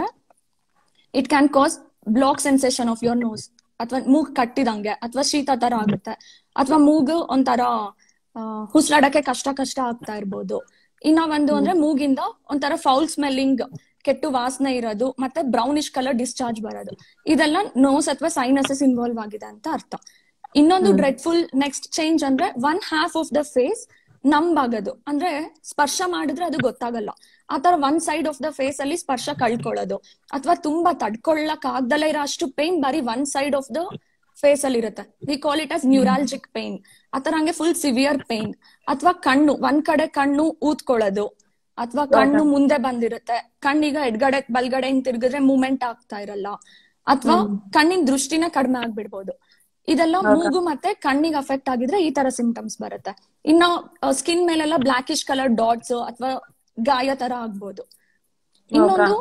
it can cause block sensation of your nose ಅಥವಾ ಮೂಗ್ ಕಟ್ಟಿದಂಗೆ ಅಥವಾ ಶೀತ ತರ ಆಗುತ್ತೆ ಅಥವಾ ಮೂಗು ಒಂಥರ ಹುಸ್ಲಾಡಕ್ಕೆ ಕಷ್ಟ ಕಷ್ಟ ಆಗ್ತಾ ಇರ್ಬೋದು ಇನ್ನ ಒಂದು ಅಂದ್ರೆ ಮೂಗಿಂದ ಒಂಥರ ಫೌಲ್ ಸ್ಮೆಲ್ಲಿಂಗ್ ಕೆಟ್ಟು ವಾಸನೆ ಇರೋದು ಮತ್ತೆ ಬ್ರೌನಿಶ್ ಕಲರ್ ಡಿಸ್ಚಾರ್ಜ್ ಬರೋದು ಇದೆಲ್ಲ ನೋಸ್ ಅಥವಾ ಸೈನಸಸ್ ಇನ್ವಾಲ್ವ್ ಆಗಿದೆ ಅಂತ ಅರ್ಥ ಇನ್ನೊಂದು ಡ್ರೆಡ್ಫುಲ್ ನೆಕ್ಸ್ಟ್ ಚೇಂಜ್ ಅಂದ್ರೆ one half of the face ನಂಬಾಗದು ಅಂದ್ರೆ ಸ್ಪರ್ಶ ಮಾಡಿದ್ರೆ ಅದು ಗೊತ್ತಾಗಲ್ಲ ಆತರ one side of the face ಅಲ್ಲಿ ಸ್ಪರ್ಶ ಕಳ್ಕೊಳ್ಳೋದು ಅಥವಾ ತುಂಬಾ ತಡ್ಕೊಳ್ಳಕ್ ಆಗ್ದಲೇ ಇರೋ ಅಷ್ಟು ಪೇನ್ ಬರೀ one side of the face ಅಲ್ಲಿ ಇರುತ್ತೆ we call it as neurologic pain ಆತರ ಹಂಗೆ ಫುಲ್ ಸಿವಿಯರ್ ಪೇನ್ ಅಥವಾ ಕಣ್ಣು ಒಂದ್ ಕಡೆ ಕಣ್ಣು ಊದ್ಕೊಳ್ಳೋದು ಅಥವಾ ಕಣ್ಣು ಮುಂದೆ ಬಂದಿರುತ್ತೆ ಕಣ್ಣೀಗ ಎಡ್ಗಡೆ ಬಲ್ಗಡೆ ಹಿಂಗ್ ತಿರ್ಗಿದ್ರೆ ಮೂವ್ಮೆಂಟ್ ಆಗ್ತಾ ಇರಲ್ಲ ಅಥವಾ ಕಣ್ಣಿನ ದೃಷ್ಟಿನೇ ಕಡಿಮೆ ಆಗ್ಬಿಡ್ಬೋದು ಇದೆಲ್ಲ ಮೂಗು ಮತ್ತೆ ಕಣ್ಣಿಗೆ ಅಫೆಕ್ಟ್ ಆಗಿದ್ರೆ ಈ ತರ ಸಿಂಪ್ಟಮ್ಸ್ ಬರುತ್ತೆ ಇನ್ನು ಸ್ಕಿನ್ ಮೇಲೆಲ್ಲ ಬ್ಲಾಕಿಶ್ ಕಲರ್ ಡಾಟ್ಸ್ ಅಥವಾ ಗಾಯ ತರ ಆಗ್ಬೋದು ಇನ್ನೊಂದು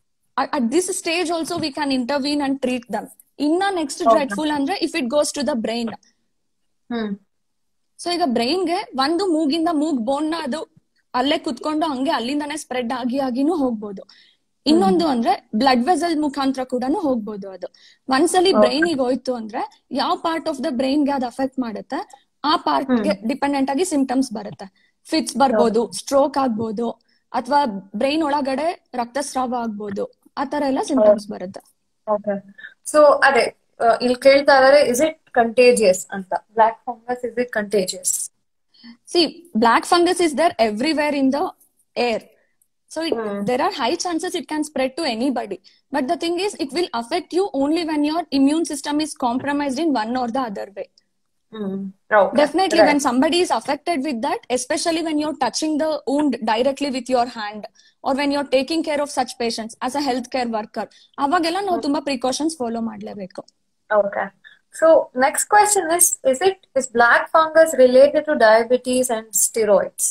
at this stage also we can intervene and treat them ಇನ್ನ ನೆಕ್ಸ್ಟ್ ಡ್ರೆಡ್ಫುಲ್ ಅಂದ್ರೆ if it goes to the brain hmm so ಈಗ ಬ್ರೈನ್ಗೆ ಒಂದು ಮೂಗಿಂದ ಮೂಗ್ ಬೋನ್ ನ ಅದು ಅಲ್ಲೇ ಕುತ್ಕೊಂಡು ಹಂಗೆ ಅಲ್ಲಿಂದಾನೇ ಸ್ಪ್ರೆಡ್ ಆಗಿ ಆಗಿನೂ ಹೋಗ್ಬೋದು ಇನ್ನೊಂದು ಅಂದ್ರೆ ಬ್ಲಡ್ ವೆಸಲ್ ಮುಖಾಂತರ ಕೂಡ ಹೋಗ್ಬೋದು ಅದು ಒಂದ್ಸಲಿ ಬ್ರೈನ್ ಗೆ ಹೋಯ್ತು ಅಂದ್ರೆ ಯಾವ ಪಾರ್ಟ್ ಆಫ್ ದ ಬ್ರೈನ್ ಗೆ ಅದು ಅಫೆಕ್ಟ್ ಮಾಡುತ್ತೆ ಆ ಪಾರ್ಟ್ ಗೆ ಡಿಪೆಂಡೆಂಟ್ ಆಗಿ ಸಿಂಪ್ಟಮ್ಸ್ ಬರುತ್ತೆ ಫಿಟ್ಸ್ ಬರ್ಬೋದು ಸ್ಟ್ರೋಕ್ ಆಗ್ಬೋದು ಅಥವಾ ಬ್ರೈನ್ ಒಳಗಡೆ ರಕ್ತಸ್ರಾವ ಆಗ್ಬೋದು ಆ ತರ ಎಲ್ಲ ಸಿಂಪ್ಟಮ್ಸ್ ಬರುತ್ತೆ ಓಕೆ ಸೊ ಅದೇ ಆ, ಇಲ್ಲಿ ಕೇಳ್ತಾ ಇದಾರೆ ಇಸ್ ಇಟ್ ಕಂಟೇಜಿಯಸ್ ಅಂತ black fungus is it contagious See, black fungus is there everywhere in the air. So it, there are high chances it can spread to anybody. But the thing is, it will affect you only when your immune system is compromised in one or the other way. Hmm okay Definitely, when somebody is affected with that, especially when you're touching the wound directly with your hand, or when you're taking care of such patients as a healthcare worker, ಅವಾಗೆಲ್ಲ ನಾವು ತುಂಬಾ precautions follow ಮಾಡ್ಲೇಬೇಕು Okay. So next question is, is it, is black fungus related to diabetes and steroids?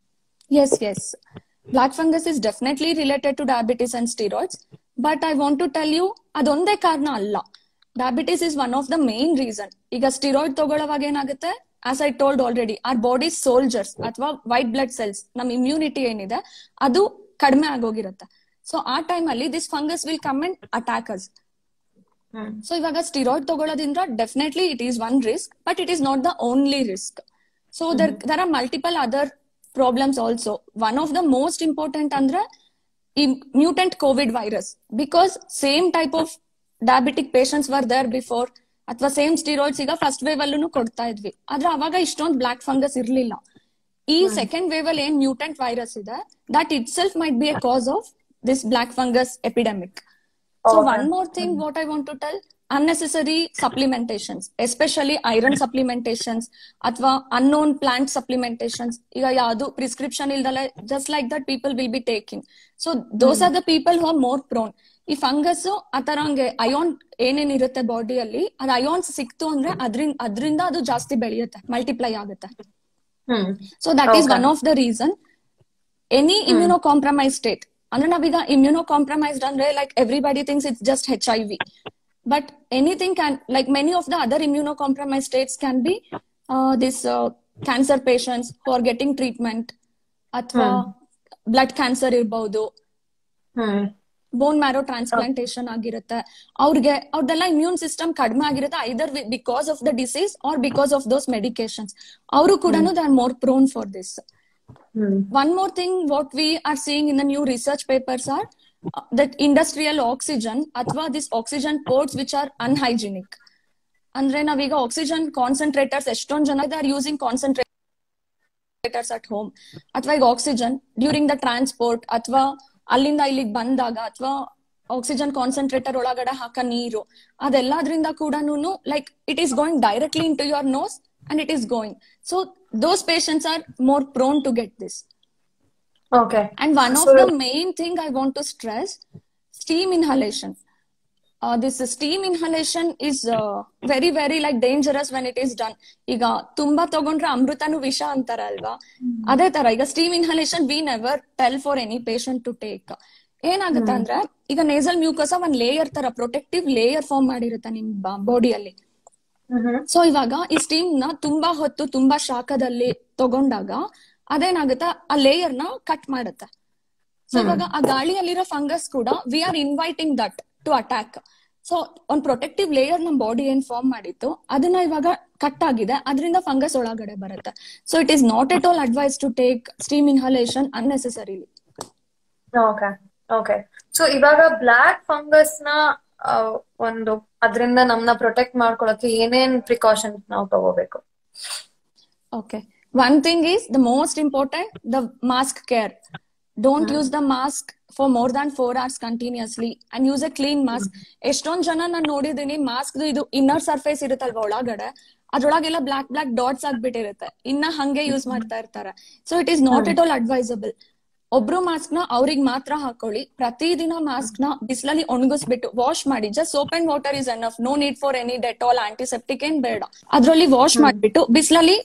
Yes, yes. Black fungus is definitely related to diabetes and steroids. But I want to tell you, ಅದೊಂದೇ ಕಾರಣ ಅಲ್ಲ diabetes is one of the main reason ಈಗ steroid ತಗೊಳ್ಳೋವಾಗ ಏನಾಗುತ್ತೆ as I told already our body soldiers ಅಥವಾ white blood cells ನಮ್ immunity ಏನಿದೆ ಅದು ಕಡಿಮೆ ಆಗೋಗಿರುತ್ತೆ ಸೊ ಆ ಟೈಮ್ ಅಲ್ಲಿ this fungus will come and attackers hmm so ಇವಾಗ ಸ್ಟಿರಾಯ್ಡ್ ತಗೊಳ್ಳೋದ್ರಿಂದ definitely it is one risk but it is not the only risk so there there are multiple other problems also one of the most important ಅಂದ್ರೆ ಈ mutant COVID virus because same type of diabetic patients were there before ಅಥವಾ same steroids ಈಗ first wave ಅಲ್ಲೂ ಕೊಡ್ತಾ ಇದ್ವಿ ಆದ್ರೆ ಅವಾಗ ಇಷ್ಟೊಂದು ಬ್ಲಾಕ್ ಫಂಗಸ್ ಇರ್ಲಿಲ್ಲ ಈ ಸೆಕೆಂಡ್ ವೇವ್ ಅಲ್ಲಿ ಏನ್ ಮ್ಯೂಟೆಂಟ್ ವೈರಸ್ ಇದೆ that itself might be a cause of this black fungus epidemic so Okay. One more thing what I want to tell unnecessary supplementations especially iron supplementations ಅಥವಾ unknown plant supplementations ಈಗ ಯಾವುದು prescription ಇಲ್ದಲ್ಲ just like that people will be taking so those are the people who are more prone ಈ fungus ಆತರ ಹಂಗೆ ion ಏನೇನ್ ಇರುತ್ತೆ ಬಾಡಿಯಲ್ಲಿ ಅದು ಅಯೋನ್ಸ್ ಸಿಕ್ತು ಅಂದ್ರೆ ಅದ್ರಿಂದ ಅದ್ರಿಂದ ಅದು ಜಾಸ್ತಿ ಬೆಳೆಯುತ್ತೆ ಮಲ್ಟಿಪ್ಲೈ ಆಗುತ್ತೆ hmm so that is Okay. One of the reason any immuno compromise state ಅಂದ್ರೆ ನಾವೀಗ ಇಮ್ಯುನೋ ಕಾಂಪ್ರಮೈಸ್ಡ್ ಅಂದ್ರೆ like everybody things it's just H I V but anything can like many of the other immuno compromise states can be this cancer patients who are getting treatment ಅಥವಾ blood cancer ಇರ್ಬಹುದು hmm bone marrow transplantation ಆಗಿರುತ್ತೆ ಅವ್ರಿಗೆ ಅವ್ರದೆಲ್ಲ immune system ಕಡಿಮೆ ಆಗಿರುತ್ತೆ either because of the disease or because of those medications ಅವರು ಕೂಡ they are more prone for this hmm one more thing what we are seeing in the new research papers are uh, that industrial oxygen ಅಥವಾ this oxygen ports which are unhygienic ಅಂದ್ರೆ ನಾವೀಗ oxygen concentrators ಎಷ್ಟೊಂದ್ ಜನ are using concentrators at home ಅಥವಾ ಈಗ oxygen during the transport ಅಥವಾ ಅಲ್ಲಿಂದ ಇಲ್ಲಿಗೆ ಬಂದಾಗ ಅಥವಾ ಆಕ್ಸಿಜನ್ ಕಾನ್ಸಂಟ್ರೇಟರ್ ಒಳಗಡೆ ಹಾಕ ನೀರು ಅದೆಲ್ಲದ್ರಿಂದ ಕೂಡ like it is going directly into your nose and it is going so those patients are more prone to get this okay And one of So- the main thing I want to stress, steam inhalation. Uh, this steam inhalation is uh, very very like dangerous when it is done. ಈಗ ತುಂಬಾ ತಗೊಂಡ್ರೆ ಅಮೃತನು ವಿಷ ಅಂತಾರ ಅಲ್ವಾ ಅದೇ ತರ ಈಗ steam inhalation we never tell for any patient to take ಏನಾಗುತ್ತೆ ಅಂದ್ರೆ ಈಗ ನೇಸಲ್ ಮ್ಯೂಕಸ ಒಂದ್ ಲೇಯರ್ ತರ ಪ್ರೊಟೆಕ್ಟಿವ್ ಲೇಯರ್ ಫಾರ್ಮ್ ಮಾಡಿರುತ್ತೆ ನಿಮ್ ಬಾಡಿಯಲ್ಲಿ ಹ್ಮ್ ಸೊ ಇವಾಗ ಈ ಸ್ಟೀಮ್ ನ ತುಂಬಾ ಹೊತ್ತು ತುಂಬಾ ಶಾಖದಲ್ಲಿ ತಗೊಂಡಾಗ ಅದೇನಾಗುತ್ತೆ ಆ ಲೇಯರ್ ನ ಕಟ್ ಮಾಡುತ್ತೆ ಸೊ ಇವಾಗ ಆ ಗಾಳಿಯಲ್ಲಿರೋ ಫಂಗಸ್ ಕೂಡ we are inviting that to attack so ಒಂದ್ ಪ್ರೊಟೆಕ್ಟಿವ್ ಲೇಯರ್ ನಮ್ ಬಾಡಿ ಏನ್ ಫಾರ್ಮ್ ಮಾಡಿತ್ತು ಅದನ್ನ ಇವಾಗ ಕಟ್ ಆಗಿದೆ ಅದರಿಂದ ಫಂಗಸ್ ಒಳಗಡೆ ಬರುತ್ತೆ so it is not at all advise to take steam inhalation unnecessarily okay okay so ಇವಾಗ ಬ್ಲಾಕ್ ಫಂಗಸ್ ನ ಆ, ಒಂದು ಅದರಿಂದ ನಮ್ನ ಪ್ರೊಟೆಕ್ಟ್ ಮಾಡ್ಕೊಳಕ್ಕೆ ಏನೇನ್ ಪ್ರಿಕಾಷನ್ಸ್ ನಾವು ತಗೋಬೇಕು Okay. One thing is the most important the mask care. Don't use the mask for more than four hours continuously and use a clean mask. ಎಷ್ಟೊಂದ್ ಜನ ನಾನು ನೋಡಿದೀನಿ ಮಾಸ್ಕ್ ಇದು ಇನ್ನರ್ ಸರ್ಫೇಸ್ ಇರುತ್ತಲ್ವಾ ಒಳಗಡೆ ಅದ್ರೊಳಗೆಲ್ಲ ಬ್ಲಾಕ್ ಬ್ಲಾಕ್ ಡಾಟ್ಸ್ ಆಗ್ಬಿಟ್ಟಿರುತ್ತೆ ಇನ್ನ ಹಂಗೆ ಯೂಸ್ ಮಾಡ್ತಾ ಇರ್ತಾರೆ so it is not at all advisable ಒಬ್ರು ಮಾಸ್ಕ್ ನ ಅವ್ರಿಗೆ ಮಾತ್ರ ಹಾಕೊಳ್ಳಿ ಪ್ರತಿದಿನ ಮಾಸ್ಕ್ ನ ಬಿಸಿಲಲ್ಲಿ ಒಣಗಿಸ್ಬಿಟ್ಟು ವಾಶ್ ಮಾಡಿ just soap and water is enough no need for any Dettol antiseptic ಏನ್ ಬೇಡ ಅದ್ರಲ್ಲಿ ವಾಶ್ ಮಾಡ್ಬಿಟ್ಟು ಬಿಸಿಲಲ್ಲಿ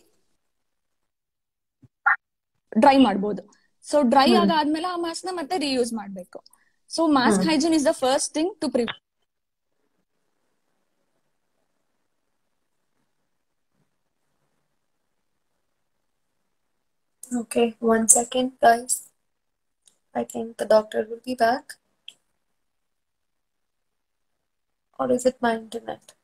ಡ್ರೈ ಮಾಡ್ಬೋದು ಸೊ ಡ್ರೈ ಆಗಾದ್ಮೇಲೆ ಆ ಮಾಸ್ಕ್ ನ ಮತ್ತೆ ರಿಯೂಸ್ ಮಾಡ್ಬೇಕು so mask hygiene is the first thing to pre Okay, one second, guys. I think the doctor will be back. Or is it my internet?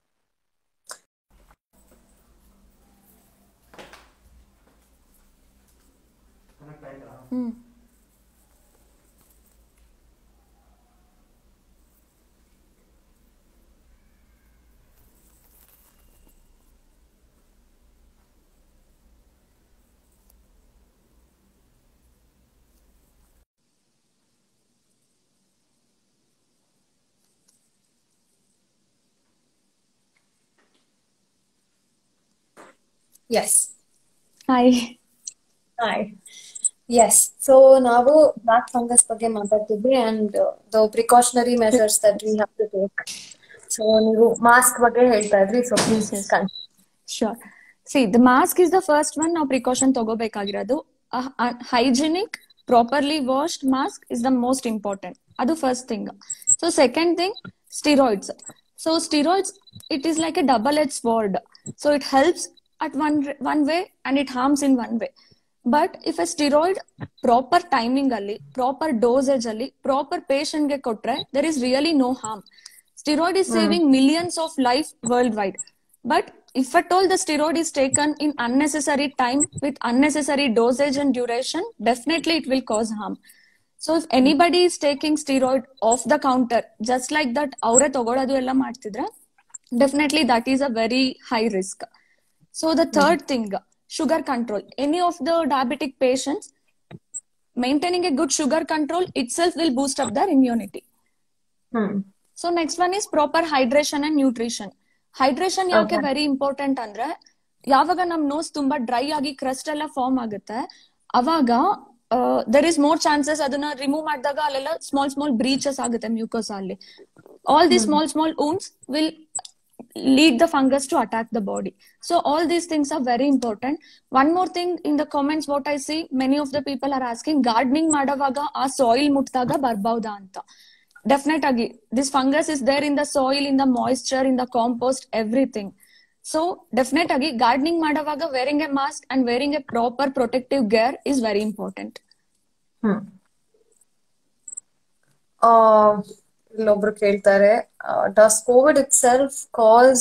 Yes. Hi Hi. Yes. So ನಾವು black fungus ಬಗ್ಗೆ ಮಾತಾಡ್ತಿದ್ವಿ and uh, the precautionary measures that we have to take. So ನೀವು mask ಬಗ್ಗೆ ಹೇಳ್ತಾ ಇದ್ರಿ so please Yes, yes. Sure see the mask is the first one ನಾವು precaution ತಗೋಬೇಕಾಗಿರೋದು hygienic properly washed mask is the most important ಅದು first thing so second thing steroids so steroids it is like a double edge sword so it helps at one one way and it harms in one way but if a steroid proper timing ಅಲ್ಲಿ proper dosage ಅಲ್ಲಿ proper patient ಗೆ ಕೊಟ್ರೆ there is really no harm steroid is saving millions of life worldwide but if at all the steroid is taken in unnecessary time with unnecessary dosage and duration definitely it will cause harm so if anybody is taking steroid off the counter just like that ಅವರೇ ತಗೊಳ್ಳೋದು ಎಲ್ಲ ಮಾಡ್ತಿದ್ರೆ definitely that is a very high risk so the third thing sugar control any of the diabetic patients maintaining a good sugar control itself will boost up their immunity hmm so next one is proper hydration and nutrition hydration ಯಾಕೆ Okay. Very important ಅಂದ್ರೆ ಯಾವಾಗ ನಮ್ nose ತುಂಬಾ dry ಆಗಿ crust ಎಲ್ಲ form ಆಗುತ್ತೆ ಅವಾಗ there is more chances ಅದನ್ನ ರಿಮೂವ್ ಮಾಡಿದಾಗ ಅಲ್ಲೆಲ್ಲ ಸ್ಮಾಲ್ ಸ್ಮಾಲ್ ಬ್ರೀಚಸ್ ಆಗುತ್ತೆ ಮ್ಯೂಕೋಸ್ ಅಲ್ಲಿ all the small small wounds will lead the fungus to attack the body. So all these things are very important. One more thing in the comments, what I see, many of the people are asking, gardening ಮಾಡವಾಗ ಆ soil ಮುಟ್ಟಿದಾಗ ಬರ್ಬಹುದಾ ಅಂತ definite ಆಗಿ this fungus is there in the soil in the moisture in the compost everything so definite ಆಗಿ gardening ಮಾಡುವಾಗ wearing a mask and wearing a proper protective gear is very important hmm ಆ, ಇಲ್ಲೊಬ್ರು ಕೇಳ್ತಾರೆ does COVID itself cause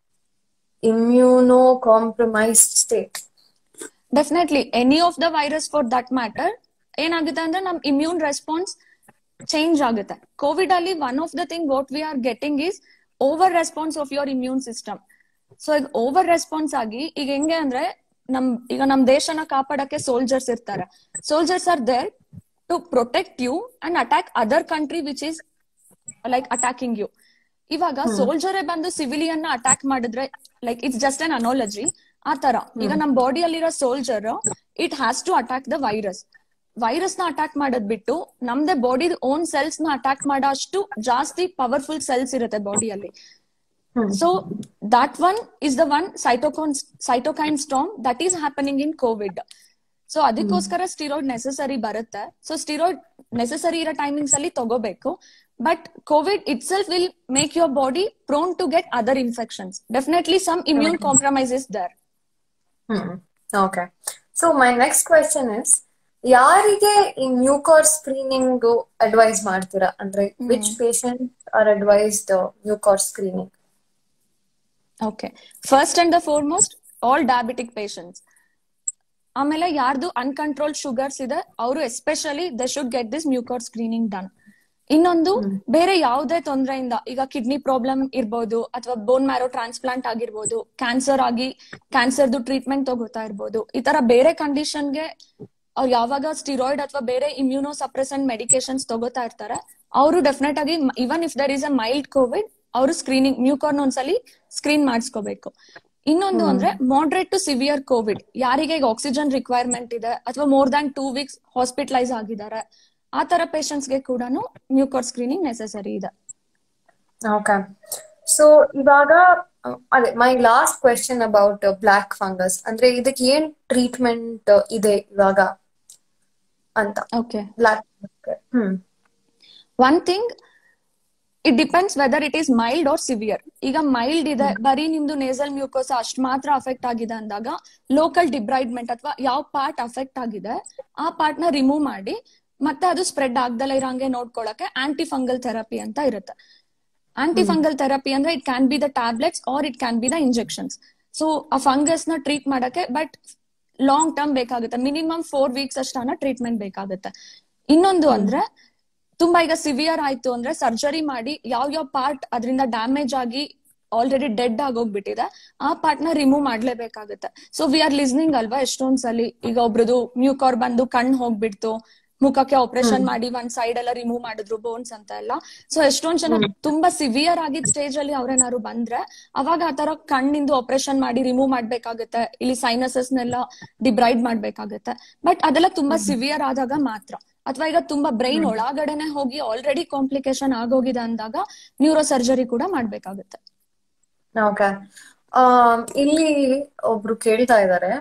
immuno compromised state definitely any of the virus for that matter ಏನಾಗುತ್ತೆ ಅಂದ್ರೆ ನಮ್ immune response change ಆಗುತ್ತೆ Covid ಅಲ್ಲಿ one of the thing what we are getting is over response of your immune system so ಈಗ over response ಆಗಿ ಈಗ ಹೆಂಗೆ ಅಂದ್ರೆ ನಮ್ ಈಗ ನಮ್ ದೇಶನ ಕಾಪಾಡಕ್ಕೆ ಸೋಲ್ಜರ್ಸ್ ಇರ್ತಾರೆ soldiers are there to protect you and attack other country which is like attacking you ಇವಾಗ ಸೋಲ್ಜರೇ ಬಂದು ಸಿವಿಲಿಯನ್ ನ ಅಟ್ಯಾಕ್ ಮಾಡಿದ್ರೆ like it's just an analogy ಆ ತರ ಈಗ ನಮ್ ಬಾಡಿಯಲ್ಲಿರೋ soldier it has to attack the virus virus ನ ಅಟ್ಯಾಕ್ ಮಾಡೋದ್ ಬಿಟ್ಟು ನಮ್ದೇ ಬಾಡಿ ಓನ್ ಸೆಲ್ಸ್ ನ ಅಟ್ಯಾಕ್ ಮಾಡೋ ಅಷ್ಟು ಜಾಸ್ತಿ ಪವರ್ಫುಲ್ ಸೆಲ್ಸ್ ಇರುತ್ತೆ ಬಾಡಿಯಲ್ಲಿ so that one is the one cytokine cytokine storm that is happening in COVID so ಅದಕ್ಕೋಸ್ಕರ ಸ್ಟಿರಾಯ್ಡ್ ನೆಸೆಸರಿ ಬರುತ್ತೆ ಸೊ ಸ್ಟಿರಾಯ್ಡ್ ನೆಸೆಸರಿ ಇರೋ ಟೈಮಿಂಗ್ಸ್ ಅಲ್ಲಿ ತಗೋಬೇಕು but COVID itself will make your body prone to get other infections definitely some immune compromise is there hmm okay so my next question is ಯಾರಿಗೆ ಈ mucor screening advise ಮಾಡ್ತೀರಾ ಅಂದ್ರೆ which patient are advised mucor screening okay first and the foremost all diabetic patients ಆಮೇಲೆ ಯಾರ್ದು uncontrol sugars ಇದೆ ಅವರು especially the should get this mucor screening done ಇನ್ನೊಂದು ಬೇರೆ ಯಾವುದೇ ತೊಂದರೆಯಿಂದ ಈಗ ಕಿಡ್ನಿ ಪ್ರಾಬ್ಲಮ್ ಇರ್ಬೋದು ಅಥವಾ ಬೋನ್ ಮ್ಯಾರೋ ಟ್ರಾನ್ಸ್ಪ್ಲಾಂಟ್ ಆಗಿರ್ಬೋದು ಕ್ಯಾನ್ಸರ್ ಆಗಿ ಕ್ಯಾನ್ಸರ್ದು ಟ್ರೀಟ್ಮೆಂಟ್ ತಗೋತಾ ಇರ್ಬೋದು ಈ ತರ ಬೇರೆ ಕಂಡೀಷನ್ಗೆ ಅವ್ರು ಯಾವಾಗ ಸ್ಟಿರಾಯ್ಡ್ ಅಥವಾ ಬೇರೆ ಇಮ್ಯುನೋ ಸಪ್ರೆಸೆಂಟ್ ಮೆಡಿಕೇಶನ್ಸ್ ತಗೋತಾ ಇರ್ತಾರೆ ಅವರು ಡೆಫಿನೆಟ್ ಆಗಿ even if there is a mild COVID ಅವರು ಸ್ಕ್ರೀನಿಂಗ್ ಮ್ಯೂಕಾರ್ನ್ ಒಂದ್ಸಲಿ ಸ್ಕ್ರೀನ್ ಮಾಡಿಸ್ಕೋಬೇಕು ಇನ್ನೊಂದು ಅಂದ್ರೆ ಮಾಡ್ರೇಟ್ ಟು ಸಿವಿಯರ್ ಕೋವಿಡ್ ಯಾರಿಗೆ ಈಗ ಆಕ್ಸಿಜನ್ ರಿಕ್ವೈರ್ಮೆಂಟ್ ಇದೆ ಅಥವಾ more than two weeks hospitalize ಆಗಿದ್ದಾರೆ ಆ ತರ patients ಗೆ ಕೂಡ ಮ್ಯೂಕಾರ್ ಸ್ಕ್ರೀನಿಂಗ್ ನೆಸೆಸರಿ ಇದೆ ಓಕೆ ಸೊ ಇವಾಗ ಅಹ್, ಅದೇ my last question about black fungus ಅಂದ್ರೆ ಇದಕ್ಕೆ ಏನ್ ಟ್ರೀಟ್ಮೆಂಟ್ ಇದೆ ಇವಾಗ ಅಂತ okay black hmm one thing it depends whether it is mild or severe ಈಗ ಮೈಲ್ಡ್ ಇದೆ ಬರೀ ನಿಮ್ದು ನೇಸಲ್ ಮ್ಯೂಕೋಸ್ ಅಷ್ಟ್ ಮಾತ್ರ ಅಫೆಕ್ಟ್ ಆಗಿದೆ ಅಂದಾಗ ಲೋಕಲ್ ಡಿಬ್ರೈಡ್ಮೆಂಟ್ ಅಥವಾ ಯಾವ ಪಾರ್ಟ್ ಅಫೆಕ್ಟ್ ಆಗಿದೆ ಆ ಪಾರ್ಟ್ ನ ರಿಮೂವ್ ಮಾಡಿ ಮತ್ತೆ ಅದು ಸ್ಪ್ರೆಡ್ ಆಗ್ದಲ್ಲ ಇರಂಗೆ ನೋಡ್ಕೊಳಕ್ಕೆ ಆಂಟಿ ಫಂಗಲ್ ಥೆರಪಿ ಅಂತ ಇರುತ್ತೆ ಆಂಟಿ ಫಂಗಲ್ ಥೆರಪಿ ಅಂದ್ರೆ it can be the tablets or it can be the injections so ಆ ಫಂಗಸ್ ನ ಟ್ರೀಟ್ ಮಾಡಕ್ಕೆ ಬಟ್ ಲಾಂಗ್ ಟರ್ಮ್ ಬೇಕಾಗುತ್ತೆ ಮಿನಿಮಮ್ ಫೋರ್ ವೀಕ್ಸ್ ಅಷ್ಟನ್ನ ಟ್ರೀಟ್ಮೆಂಟ್ ಬೇಕಾಗುತ್ತೆ ಇನ್ನೊಂದು ಅಂದ್ರೆ ತುಂಬಾ ಈಗ ಸಿವಿಯರ್ ಆಯ್ತು ಅಂದ್ರೆ ಸರ್ಜರಿ ಮಾಡಿ ಯಾವ ಯಾವ ಪಾರ್ಟ್ ಅದರಿಂದ ಡ್ಯಾಮೇಜ್ ಆಗಿ ಆಲ್ರೆಡಿ ಡೆಡ್ ಆಗೋಗ್ಬಿಟ್ಟಿದೆ ಆ ಪಾರ್ಟ್ ನ ರಿಮೂವ್ ಮಾಡ್ಲೇಬೇಕಾಗುತ್ತೆ ಸೊ ವಿ ಆರ್ ಲಿಸ್ನಿಂಗ್ ಅಲ್ವಾ ಎಷ್ಟೊಂದ್ ಸಲಿ ಈಗ ಒಬ್ರದು ಮ್ಯೂಕಾರ್ ಬಂದು ಕಣ್ ಹೋಗ್ಬಿಡ್ತು ಮುಖಕ್ಕೆ ಆಪರೇಷನ್ ಮಾಡಿ ಒಂದ್ ಸೈಡ್ ಎಲ್ಲ ರಿಮೂವ್ ಮಾಡಿದ್ರು ಬೋನ್ಸ್ ಅಂತ ಎಲ್ಲ ಸೊ ಎಷ್ಟೊಂದ್ ಜನ ತುಂಬಾ ಸಿವಿಯರ್ ಆಗಿದ್ ಸ್ಟೇಜ್ ಅಲ್ಲಿ ಅವ್ರೇನಾದ್ರು ಬಂದ್ರೆ ಅವಾಗ ಆತರ ಕಣ್ಣಿಂದು ಆಪರೇಷನ್ ಮಾಡಿ ರಿಮೂವ್ ಮಾಡ್ಬೇಕಾಗುತ್ತೆ ಇಲ್ಲಿ ಸೈನಸಸ್ ನೆಲ್ಲ ಡಿಬ್ರೈಡ್ ಮಾಡ್ಬೇಕಾಗುತ್ತೆ ಬಟ್ ಅದೆಲ್ಲ ತುಂಬಾ ಸಿವಿಯರ್ ಆದಾಗ ಮಾತ್ರ ಅಥವಾ ಈಗ ತುಂಬಾ ಬ್ರೈನ್ ಒಳಗಡೆನೆ ಹೋಗಿ ಆಲ್ರೆಡಿ ಕಾಂಪ್ಲಿಕೇಶನ್ ಆಗೋಗಿದೆ ಅಂದಾಗ ನ್ಯೂರೋ ಸರ್ಜರಿ ಕೂಡ ಮಾಡ್ಬೇಕಾಗುತ್ತೆ ಓಕೆ ಇಲ್ಲಿ ಒಬ್ರು ಕೇಳ್ತಾ ಇದ್ದಾರೆ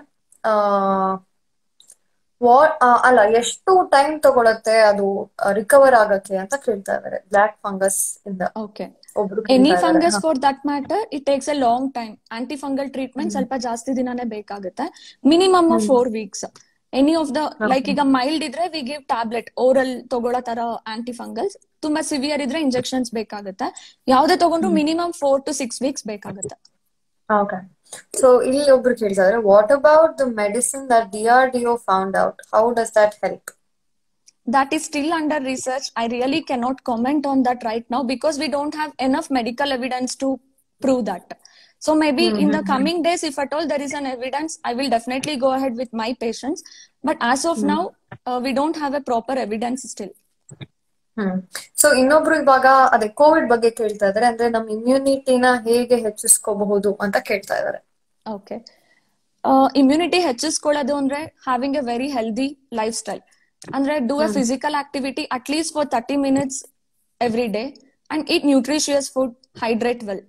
ವಾಟ್ ಅಲ್ಲ ಎಷ್ಟು ಟೈಮ್ ತಗೊಳತ್ತೆ ಅದು ರಿಕವರ್ ಆಗಕ್ಕೆ ಅಂತ ಕೇಳ್ತಾ ಇದ್ದಾರೆ ಬ್ಲ್ಯಾಕ್ ಫಂಗಸ್ ಇಂದ ಓಕೆ ಒಬ್ರು ಎನಿ ಕೇಳ್ತಾ ಇದ್ದಾರೆ. Fungus for that matter it takes a long time anti fungal treatment ಸ್ವಲ್ಪ ಜಾಸ್ತಿ ದಿನಾನೇ ಬೇಕಾಗುತ್ತೆ minimum four weeks any of the like ಈಗ ಮೈಲ್ಡ್ ಇದ್ರೆ ವಿ ಗಿವ್ ಟ್ಯಾಬ್ಲೆಟ್ ಓರಲ್ ತಗೊಳ್ಳೋ ತರ ಆಂಟಿ ಫಂಗಲ್ಸ್ ತುಂಬಾ ಸಿವಿಯರ್ ಇದ್ರೆ ಇಂಜೆಕ್ಷನ್ಸ್ ಬೇಕಾಗುತ್ತೆ ಯಾವ್ದೇ ತಗೊಂಡ್ರು minimum four to six weeks ಬೇಕಾಗುತ್ತೆ ಓಕೆ ಸೊ ಇಲ್ಲಿ ಒಬ್ರು ಕೇಳ್ತಾ ಇದ್ದಾರೆ what about the medicine that D R D O found out how does that help that is still under research i really cannot comment on that right now because we don't have enough medical evidence to prove that. So maybe in the coming days, if at all there is an evidence, I will definitely go ahead with my patients. But as of now, uh, we don't have a proper evidence still. Hmm so ಇನ್ನೊಬ್ರು ಇವಾಗ ಅದೇ Covid ಬಗ್ಗೆ ಕೇಳ್ತಾ ಇದಾರೆ ಅಂದ್ರೆ ನಮ್ ಇಮ್ಯುನಿಟಿನ ಹೇಗೆ ಹೆಚ್ಚಿಸ್ಕೋಬಹುದು ಅಂತ ಕೇಳ್ತಾ ಇದಾರೆ ಓಕೆ ಇಮ್ಯುನಿಟಿ ಹೆಚ್ಚಿಸ್ಕೊಳ್ಳೋದು ಅಂದ್ರೆ having a very healthy lifestyle ಅಂದ್ರೆ do a physical activity at least for thirty minutes every day and eat nutritious food hydrate well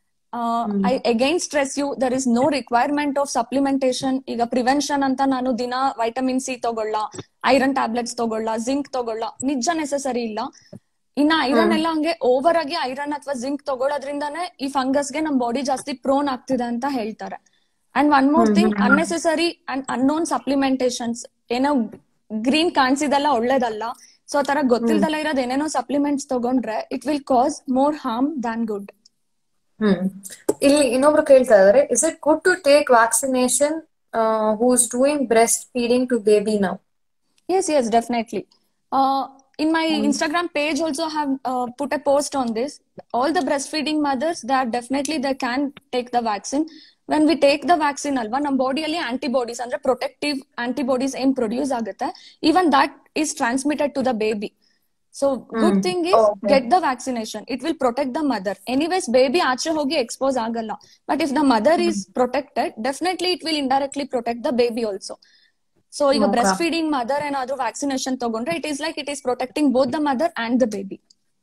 I again stress you there is no requirement of supplementation ಈಗ prevention ಅಂತ ನಾನು ದಿನ vitamin C ತಗೊಳ್ಳ iron tablets ತಗೊಳ್ಳ zinc ತಗೊಳ್ಳ ನಿಜ necessary ಇಲ್ಲ ಇನ್ನ ಐರನ್ ಎಲ್ಲ ಹಂಗೆ ಓವರ್ ಆಗಿ ಐರನ್ ಅಥವಾ ಜಿಂಕ್ ತಗೊಳ್ಳೋದ್ರಿಂದಾನೇ ಈ ಫಂಗಸ್ಗೆ ನಮ್ ಬಾಡಿ ಜಾಸ್ತಿ ಪ್ರೋನ್ ಆಗ್ತಿದೆ ಅಂತ ಹೇಳ್ತಾರೆ and one more thing unnecessary and unknown supplementations ಏನೋ ಗ್ರೀನ್ ಕಾಣಿಸಿದೆಲ್ಲ ಒಳ್ಳೇದಲ್ಲ ಸೊ ಆ ತರ ಗೊತ್ತಿಲ್ದಲ್ಲ ಇರೋದ್ ಏನೇನೋ ಸಪ್ಲಿಮೆಂಟ್ಸ್ ತಗೊಂಡ್ರೆ it will cause more harm than good hmm ಇಲ್ಲಿ ಇನ್ನೊಬ್ರು ಕೇಳ್ತಾ ಇದಾರೆ is it good to take vaccination who's doing breast feeding to baby now Yes, yes, definitely. Uh, in my Instagram page also have uh, put a post on this. All the breastfeeding mothers, they are definitely they can take the vaccine. When we take the vaccine ಅಲ್ವಾ ನಮ್ಮ ಬಾಡಿಯಲ್ಲಿ antibodies ಅಂದ್ರೆ protective antibodies ಏನ್ produce ಆಗುತ್ತೆ even that is transmitted to the baby so good thing is Okay. Get the vaccination it will protect the mother anyways baby ಆಚೆ ಹೋಗಿ expose ಆಗಲ್ಲ but if the mother is protected definitely it will indirectly protect the baby also so ಈಗ Okay. Breast feeding mother ಏನಾದ್ರೂ vaccination ತಗೊಂಡ್ರೆ it is like it is protecting both the mother and the baby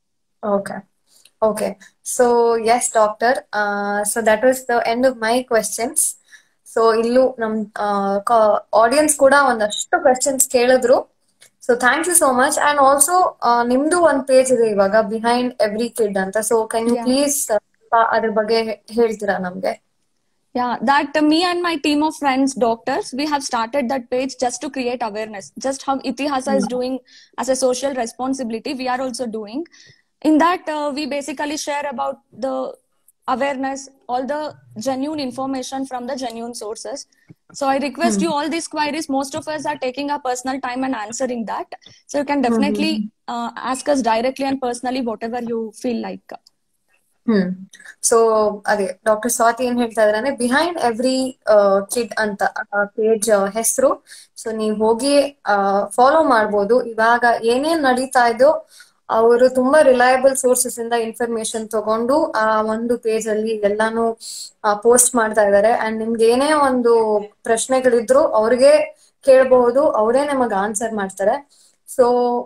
Okay. Okay. So yes, doctor. Uh, so that was the end of my questions. So ಇಲ್ಲೂ ನಮ್ audience ಕೂಡ ಒಂದಷ್ಟು questions ಕೇಳಿದ್ರು so thank you so much and also ನಿಮ್ದು ಒಂದ್ page ಇದೆ ಇವಾಗ behind every kid ಅಂತ so can you Yeah. Please ಅದ್ರ ಬಗ್ಗೆ ಹೇ- ಹೇಳ್ತೀರಾ ನಮ್ಗೆ Yeah, that uh, me and my team of friends, doctors, we have started that page just to create awareness. Just how Itihasa is doing as a social responsibility, we are also doing. In that, uh, we basically share about the awareness, all the genuine information from the genuine sources. So I request you all these queries. Most of us are taking our personal time and answering that. So you can definitely uh, ask us directly and personally whatever you feel like. Hmm so ಅದೇ doctor Swathi ಏನ್ ಹೇಳ್ತಾ ಇದಾರೆ ಅಂದ್ರೆ behind every kid ಅಂತ page ಹೆಸರು so ನೀವ್ ಹೋಗಿ follow ಮಾಡ್ಬೋದು ಇವಾಗ ಏನೇನ್ ನಡೀತಾ ಇದೋ ಅವರು ತುಂಬಾ ರಿಲಯಬಲ್ ಸೋರ್ಸಸ್ ಇಂದ ಇನ್ಫಾರ್ಮೇಶನ್ ತಗೊಂಡು ಆ ಒಂದು ಪೇಜ್ ಅಲ್ಲಿ ಎಲ್ಲಾನು ಪೋಸ್ಟ್ ಮಾಡ್ತಾ ಇದಾರೆ ಅಂಡ್ ನಿಮ್ಗೆ ಏನೇ ಒಂದು ಪ್ರಶ್ನೆಗಳಿದ್ರು ಅವ್ರಿಗೆ ಕೇಳಬಹುದು ಅವರೇ ನಮಗ್ ಆನ್ಸರ್ ಮಾಡ್ತಾರೆ ಸೊ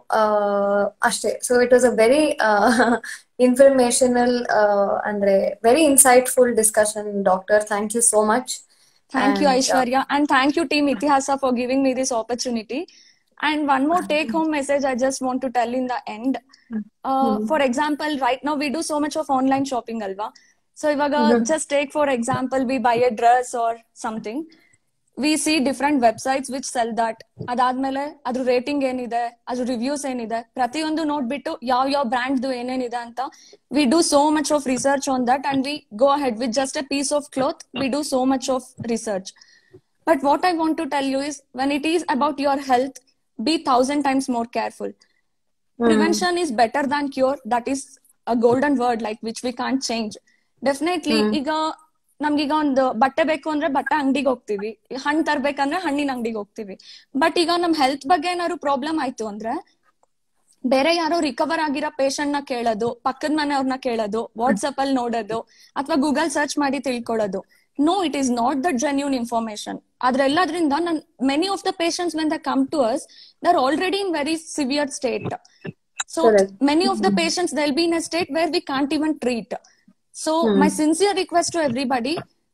ಅಷ್ಟೇ so it was a very informational ಅಂದ್ರೆ very insightful discussion doctor thank you so much Thank you, And, uh, Aishwarya. And thank you, Team Itihasa, for giving me this opportunity. And one more take home message I just want to tell in the end. Uh, For example, right now we do so much of online shopping, Alva. So, Ivaga, just take for example, we buy a dress or something. We see different websites which sell that. ಅದಾದ್ಮೇಲೆ ಅದ್ರ rating ಏನಿದೆ ಅದ್ರ reviews ಏನಿದೆ ಪ್ರತಿಯೊಂದು ನೋಡ್ಬಿಟ್ಟು ಯಾವ ಯಾವ brand ಏನೇನಿದೆ ಅಂತ we do so much of research on that and we go ahead with just a piece of cloth we do so much of research But what I want to tell you is when it is about your health, be thousand times more careful. Prevention is better than cure. That is a golden word like which we can't change. Definitely ಈಗ ನಮ್ಗೀಗ ಒಂದು ಬಟ್ಟೆ ಬೇಕು ಅಂದ್ರೆ ಬಟ್ಟೆ ಅಂಗಡಿಗೆ ಹೋಗ್ತೀವಿ ಹಣ್ಣು ತರ್ಬೇಕಂದ್ರೆ ಹಣ್ಣಿನ ಅಂಗಡಿಗೆ ಹೋಗ್ತೀವಿ ಬಟ್ ಈಗ ನಮ್ ಹೆಲ್ತ್ ಬಗ್ಗೆ ಏನಾದ್ರು ಪ್ರಾಬ್ಲಮ್ ಆಯ್ತು ಅಂದ್ರೆ ಬೇರೆ ಯಾರೋ ರಿಕವರ್ ಆಗಿರೋ ಪೇಷಂಟ್ ನ ಕೇಳೋದು ಪಕ್ಕದ ಮನೆಯವ್ರನ್ನ ಕೇಳೋದು ವಾಟ್ಸ್ಆಪ್ ಅಲ್ಲಿ ನೋಡೋದು ಅಥವಾ ಗೂಗಲ್ ಸರ್ಚ್ ಮಾಡಿ ತಿಳ್ಕೊಳ್ಳೋದು no it is not the genuine information ಅದ್ರೆಲ್ಲದ್ರಿಂದ ನನ್ many of the patients when they come to us they are already in very severe state so Correct. Many of the patients they'll be in a state where we can't even treat so my sincere request to everybody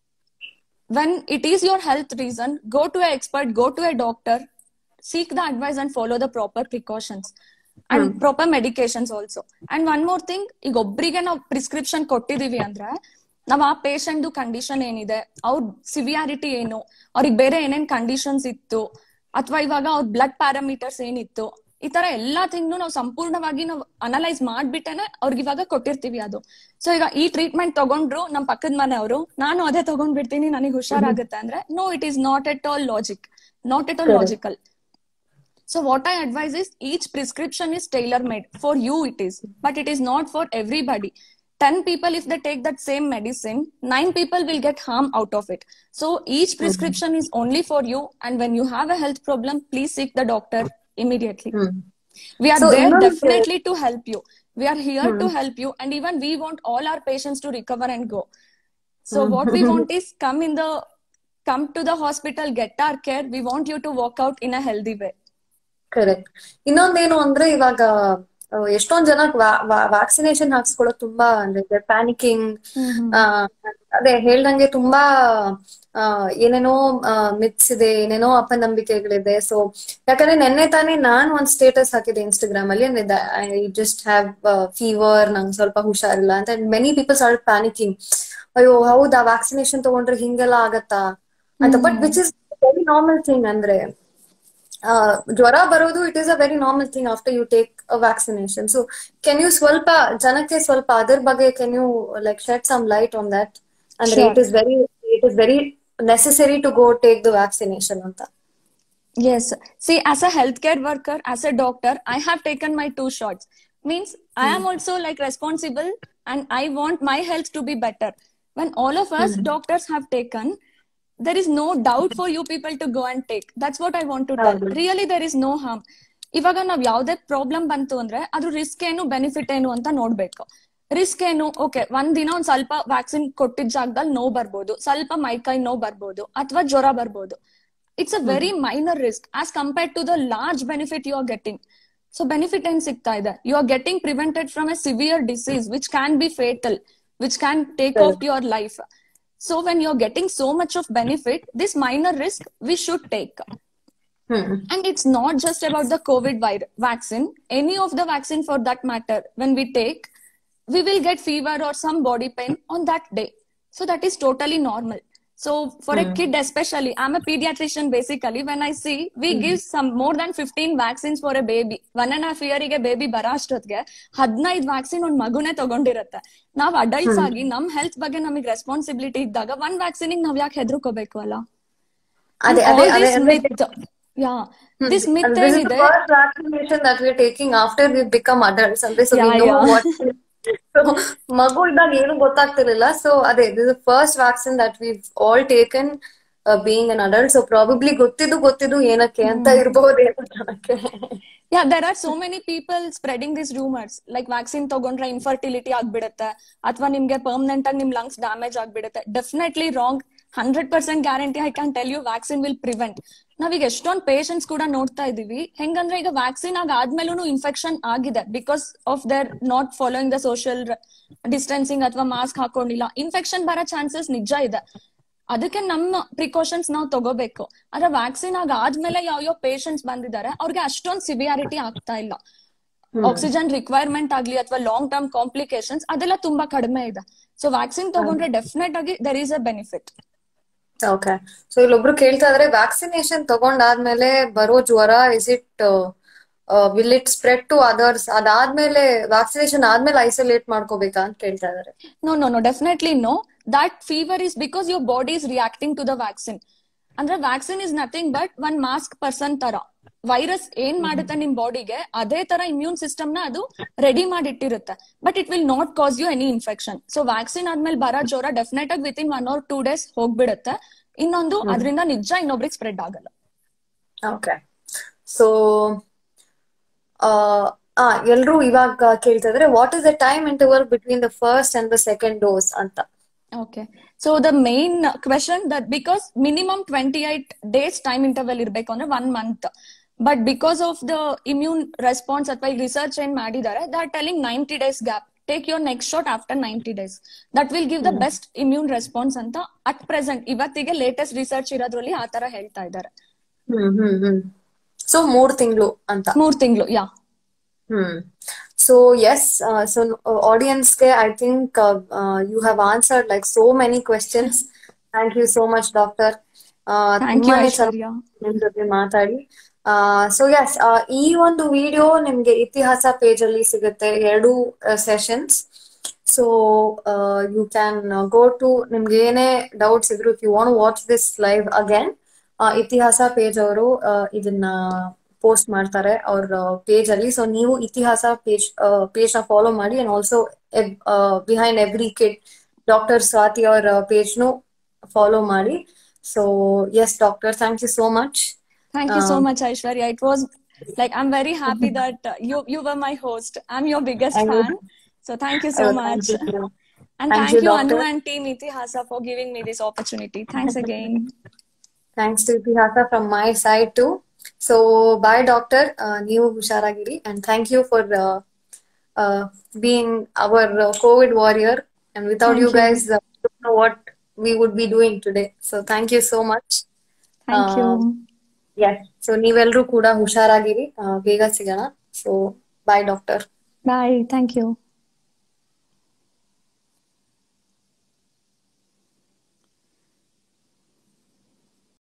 when it is your health reason go to an expert go to a doctor seek the advice and follow the proper precautions and proper medications also and one more thing ಈಗ ಒಬ್ರಿಗೆ ನಾವು prescription ಕೊಟ್ಟಿದೀವಿ ಅಂದ್ರೆ ನಾವ್ ಆ patient condition ಏನಿದೆ ಅವ್ರ severity ಏನು ಅವ್ರಿಗೆ ಬೇರೆ ಏನೇನ್ ಕಂಡೀಷನ್ಸ್ ಇತ್ತು ಅಥವಾ ಇವಾಗ ಅವ್ರ ಬ್ಲಡ್ ಪ್ಯಾರಾಮೀಟರ್ಸ್ ಏನಿತ್ತು ಈ ತರ ಎಲ್ಲಾ ತಿಂಗ್ನು ನಾವು ಸಂಪೂರ್ಣವಾಗಿ ನಾವು ಅನಲೈಸ್ ಮಾಡ್ಬಿಟ್ಟೆನೆ ಅವ್ರಿಗೆ ಇವಾಗ ಕೊಟ್ಟಿರ್ತೀವಿ ಅದು ಸೊ ಈಗ ಈ ಟ್ರೀಟ್ಮೆಂಟ್ ತಗೊಂಡ್ರು ನಮ್ ಪಕ್ಕದ ಮನೆಯವರು ನಾನು ಅದೇ ತಗೊಂಡ್ಬಿಡ್ತೀನಿ ನನಗೆ ಹುಷಾರಾಗುತ್ತೆ ಅಂದ್ರೆ no it is not at all logic not at all logical So what I advise is each prescription is tailor made for you it is, but it is not for everybody. 10 people if they take that same medicine 9 people will get harm out of it so each prescription is only for you and when you have a health problem please seek the doctor immediately hmm we are So, there ಇನ್ನೊಂದು- definitely to help you we are here to help you and even we want all our patients to recover and go so what we want is come in the come to the hospital get our care we want you to walk out in a healthy way correct ಇನ್ನೊಂದೇನು ಅಂದ್ರೆ ಇವಾಗ ಆ, ಎಷ್ಟೊಂದ್ ಜನ vaccination ಹಾಕ್ಸ್ಕೊಳ್ಳೋದು ತುಂಬಾ ಅಂದ್ರೆ panicking ಅದೇ ಹೇಳ್ದಂಗೆ ತುಂಬಾ ಆ, ಏನೇನೋ ಮಿತ್ಸ್ ಇದೆ ಏನೇನೋ ಅಪನಂಬಿಕೆಗಳಿದೆ ಸೊ ಯಾಕಂದ್ರೆ ನೆನ್ನೆ ತಾನೇ ನಾನ್ ಒಂದ್ ಸ್ಟೇಟಸ್ ಹಾಕಿದೆ ಇನ್ಸ್ಟಾಗ್ರಾಮ್ ಅಲ್ಲಿ ಅಂದ್ರೆ ಐ ಜಸ್ಟ್ ಹ್ಯಾವ್ ಫೀವರ್ ನಂಗೆ ಸ್ವಲ್ಪ ಹುಷಾರಿಲ್ಲ ಅಂತ ಮೆನಿ ಪೀಪಲ್ಸ್ ಆರ್ ಪ್ಯಾನಿಕಿಂಗ್ ಅಯ್ಯೋ ಹೌದಾ ವ್ಯಾಕ್ಸಿನೇಷನ್ ತಗೊಂಡ್ರೆ ಹಿಂಗೆಲ್ಲ ಆಗತ್ತಾ ಅಂತ but which is very normal thing ಅಂದ್ರೆ ಆ, ಜ್ವರ ಬರೋದು it is a very normal thing after you take a vaccination so can you ಸ್ವಲ್ಪ ಜನಕ್ಕೆ ಸ್ವಲ್ಪ ಅದ್ರ ಬಗ್ಗೆ can you like shed some light on that ಅಂದ್ರೆ Sure. It is very it is very necessary to go take the vaccination ಅಂತ Yes. See, as a healthcare worker, as a doctor, I have taken my two shots. Means I am also like responsible and I want my health to be better. When all of us doctors have taken, there is no doubt for you people to go and take. That's what I want to tell. ಹೌದು. Really, there is no harm. ಇವಾಗ ನಾವ್ ಯಾವ್ದೇ problem ಬಂತು ಅಂದ್ರೆ ಅದ್ರ risk ಏನು benefit ಏನು ಅಂತ ನೋಡ್ಬೇಕು ರಿಸ್ಕ್ ಏನು ಓಕೆ ಒಂದ್ ದಿನ ಒಂದ್ ಸ್ವಲ್ಪ ವ್ಯಾಕ್ಸಿನ್ ಕೊಟ್ಟಿದ್ ಜಾಗದಲ್ಲಿ ನೋವು ಬರ್ಬೋದು ಸ್ವಲ್ಪ ಮೈಕೈ ನೋವು ಬರ್ಬೋದು ಅಥವಾ ಜ್ವರ ಬರ್ಬೋದು it's a very minor risk as compare to the large benefit you are getting so benefit ಏನ್ ಸಿಗ್ತಾ ಇದೆ you are getting prevented from a severe disease which can be fatal which can take Correct. Out your life so when you are getting so much of benefit this minor risk we should take hmm And it's not just about the COVID vir- vaccine. Any of the vaccine for that matter, when we take, we will get fever or some body pain on that day. So that is totally normal. So for a kid especially, I'm a pediatrician basically. When I see, we give some more than 15 vaccines for a baby. One and a half year ಗೆ baby ಬರೋ ಅಷ್ಟೊತ್ತಿಗೆ ಹದಿನೈದು vaccine ಒಂದ್ ಮಗುನೇ ತಗೊಂಡಿರತ್ತೆ ನಾವ್ adults ಆಗಿ ನಮ್ health ಬಗ್ಗೆ ನಮಗೆ ರೆಸ್ಪಾನ್ಸಿಬಿಲಿಟಿ ಇದ್ದಾಗ ಒಂದ್ ವ್ಯಾಕ್ಸಿನ್ ನಾವ್ ಯಾಕೆ ಹೆದರ್ಕೋಬೇಕು ಅಲ್ಲ ಅದೇ And ಅದೇ all ಅದೇ this ಅದೇ myth, yeah, this myth And this is the ಏನಿದೆ first vaccination that we're taking after we become adults. ಅಂದ್ರೆ so we Yeah, know yeah. what. So ಮಗು ಇದ್ದಾಗ ಏನು ಗೊತ್ತಾಗ್ತಿರ್ಲಿಲ್ಲ ಸೊ ಅದೇ this is the first vaccine that we've all taken uh, being an adult. So probably ಗೊತ್ತಿದ್ದು ಗೊತ್ತಿದ್ದು ಏನಕ್ಕೆ ಅಂತ ಇರ್ಬೋದೇನೋ ಜನಕ್ಕೆ. Yeah there are so many people spreading this rumours like vaccine ತಗೊಂಡ್ರೆ ಇನ್ಫರ್ಟಿಲಿಟಿ ಆಗ್ಬಿಡುತ್ತೆ ಅಥವಾ ನಿಮ್ಗೆ ಪರ್ಮನೆಂಟ್ ಆಗಿ ನಿಮ್ ಲಂಗ್ಸ್ ಡ್ಯಾಮೇಜ್ ಆಗ್ಬಿಡುತ್ತೆ definitely wrong hundred percent guarantee I can tell you vaccine will prevent ನಾವೀಗ ಎಷ್ಟೊಂದ್ ಪೇಷಂಟ್ಸ್ ಕೂಡ ನೋಡ್ತಾ ಇದೀವಿ ಹೆಂಗಂದ್ರೆ ಈಗ ವ್ಯಾಕ್ಸಿನ್ ಆಗ ಆದ್ಮೇಲೂ ಇನ್ಫೆಕ್ಷನ್ ಆಗಿದೆ because of they're not following the social distancing ಅಥವಾ ಮಾಸ್ಕ್ ಹಾಕೊಂಡಿಲ್ಲ ಇನ್ಫೆಕ್ಷನ್ ಬರೋ ಚಾನ್ಸಸ್ ನಿಜ ಇದೆ ಅದಕ್ಕೆ ನಮ್ಮ ಪ್ರಿಕಾಷನ್ಸ್ ನಾವು ತಗೋಬೇಕು ಆದ್ರೆ ವ್ಯಾಕ್ಸಿನ್ ಆಗ ಆದ್ಮೇಲೆ ಯಾವ ಯಾವ ಪೇಷಂಟ್ಸ್ ಬಂದಿದ್ದಾರೆ ಅವ್ರಿಗೆ ಅಷ್ಟೊಂದು ಸಿವಿಯಾರಿಟಿ ಆಗ್ತಾ ಇಲ್ಲ ಆಕ್ಸಿಜನ್ ರಿಕ್ವೈರ್ಮೆಂಟ್ ಆಗ್ಲಿ ಅಥವಾ ಲಾಂಗ್ ಟರ್ಮ್ ಕಾಂಪ್ಲಿಕೇಶನ್ಸ್ ಅದೆಲ್ಲ ತುಂಬಾ ಕಡಿಮೆ ಇದೆ ಸೊ ವ್ಯಾಕ್ಸಿನ್ ತಗೊಂಡ್ರೆ ಡೆಫಿನೆಟ್ ಆಗಿ there is a benefit okay so ಇಲ್ಲೊಬ್ರು ಕೇಳ್ತಾ ಇದಾರೆ ವ್ಯಾಕ್ಸಿನೇಷನ್ ತಗೊಂಡಾದ್ಮೇಲೆ ಬರೋ ಜ್ವರ is it will it spread to others ಅದಾದ್ಮೇಲೆ ವ್ಯಾಕ್ಸಿನೇಷನ್ ಆದ್ಮೇಲೆ ಐಸೋಲೇಟ್ ಮಾಡ್ಕೋಬೇಕಾ ಅಂತ ಕೇಳ್ತಾ ಇದಾರೆ no no no definitely no that fever is because your body is reacting to the vaccine ಅಂದ್ರೆ vaccine is nothing but one mask person ತರ virus ಏನ್ ಮಾಡುತ್ತೆ ನಿಮ್ ಬಾಡಿಗೆ ಅದೇ ತರ ಇಮ್ಯೂನ್ ಸಿಸ್ಟಮ್ ನ ಅದು ರೆಡಿ ಮಾಡಿಟ್ಟಿರುತ್ತೆ but it will not cause you any infection so vaccine ಆದ್ಮೇಲೆ ಬರೋ ಜ್ವರ ಡೆಫಿನೆಟ್ ಆಗಿ within one or two days ಹೋಗ್ಬಿಡುತ್ತೆ ಇನ್ನೊಂದು ಅದರಿಂದ ನಿಜ ಇನ್ನೊಬ್ರಿಗೆ ಸ್ಪ್ರೆಡ್ ಆಗಲ್ಲ ಓಕೆ ಸೊ ಆ ಎಲ್ರು ಇವಾಗ ಕೇಳ್ತಾ ಇದಾರೆ what is the time interval between the first and the second dose ಅಂತ Okay. So the main question that because minimum 28 days time interval ಇರ್ಬೇಕು ಅಂದ್ರೆ one month. But because of the immune response ಅಥವಾ ಈಗ research ಏನ್ ಮಾಡಿದ್ದಾರೆ they are telling ninety days gap take your next shot after ninety days that will give the best immune response ಅಂತ at present ಇವತ್ತಿಗೆ latest research ಇರೋದ್ರಲ್ಲಿ ಆ ತರ ಹೇಳ್ತಾ ಇದ್ದಾರೆ ಹ್ಮ್ ಹ್ಮ್ ಹ್ಮ್ ಸೊ ಮೂರ್ ತಿಂಗಳು ಅಂತ ಮೂರ್ ತಿಂಗಳು yeah Hmm. So yes, uh, so uh, audience, ke, I think uh, uh, you have answered like so many questions. Thank you so much, doctor. Uh, thank you ತುಂಬಾನೇ ಐಶ್ವರ್ಯ ನಿಮ್ ಜೊತೆ ಮಾತಾಡಿ ಸೊ ಎಸ್ ಈ ಒಂದು ವಿಡಿಯೋ ನಿಮ್ಗೆ ಇತಿಹಾಸ page ಅಲ್ಲಿ ಸಿಗುತ್ತೆ ಎರಡು sessions so you can go to ನಿಮ್ಗೆ ಏನೇ ಡೌಟ್ಸ್ ಇದ್ರು if you want watch this live again Itihasa page ಅವರು ಇದನ್ನ ಪೋಸ್ಟ್ ಮಾಡ್ತಾರೆ ಅವ್ರ ಪೇಜ್ ಅಲ್ಲಿ ಸೊ ನೀವು ಇತಿಹಾಸ ಪೇಜ್ ಪೇಜ್ ನ ಫಾಲೋ ಮಾಡಿ and also behind every kid doctor Swathi ಅವರ ಪೇಜ್ ನು ಫಾಲೋ ಮಾಡಿ so yes doctor thank you so much Thank you so much, Aishwarya. It was like I'm very happy that uh, you you were my host. I'm your biggest I know. fan. So thank you so much. And Thank thank, you, you, Anu doctor. and Team Itihasa for giving me this opportunity. Thanks again. Thanks to Itihasa from my side too so bye doctor ನೀವು ಹುಷಾರಾಗಿರಿ and thank you for being our COVID warrior and without Thank you you. Guys know what we would be doing today so thank you so much Thank you. Yes so ನೀವೆಲ್ಲರೂ ಕೂಡ ಹುಷಾರಾಗಿರಿ ಆ, ಬೇಗ ಸಿಗೋಣ so bye doctor Bye. Thank you.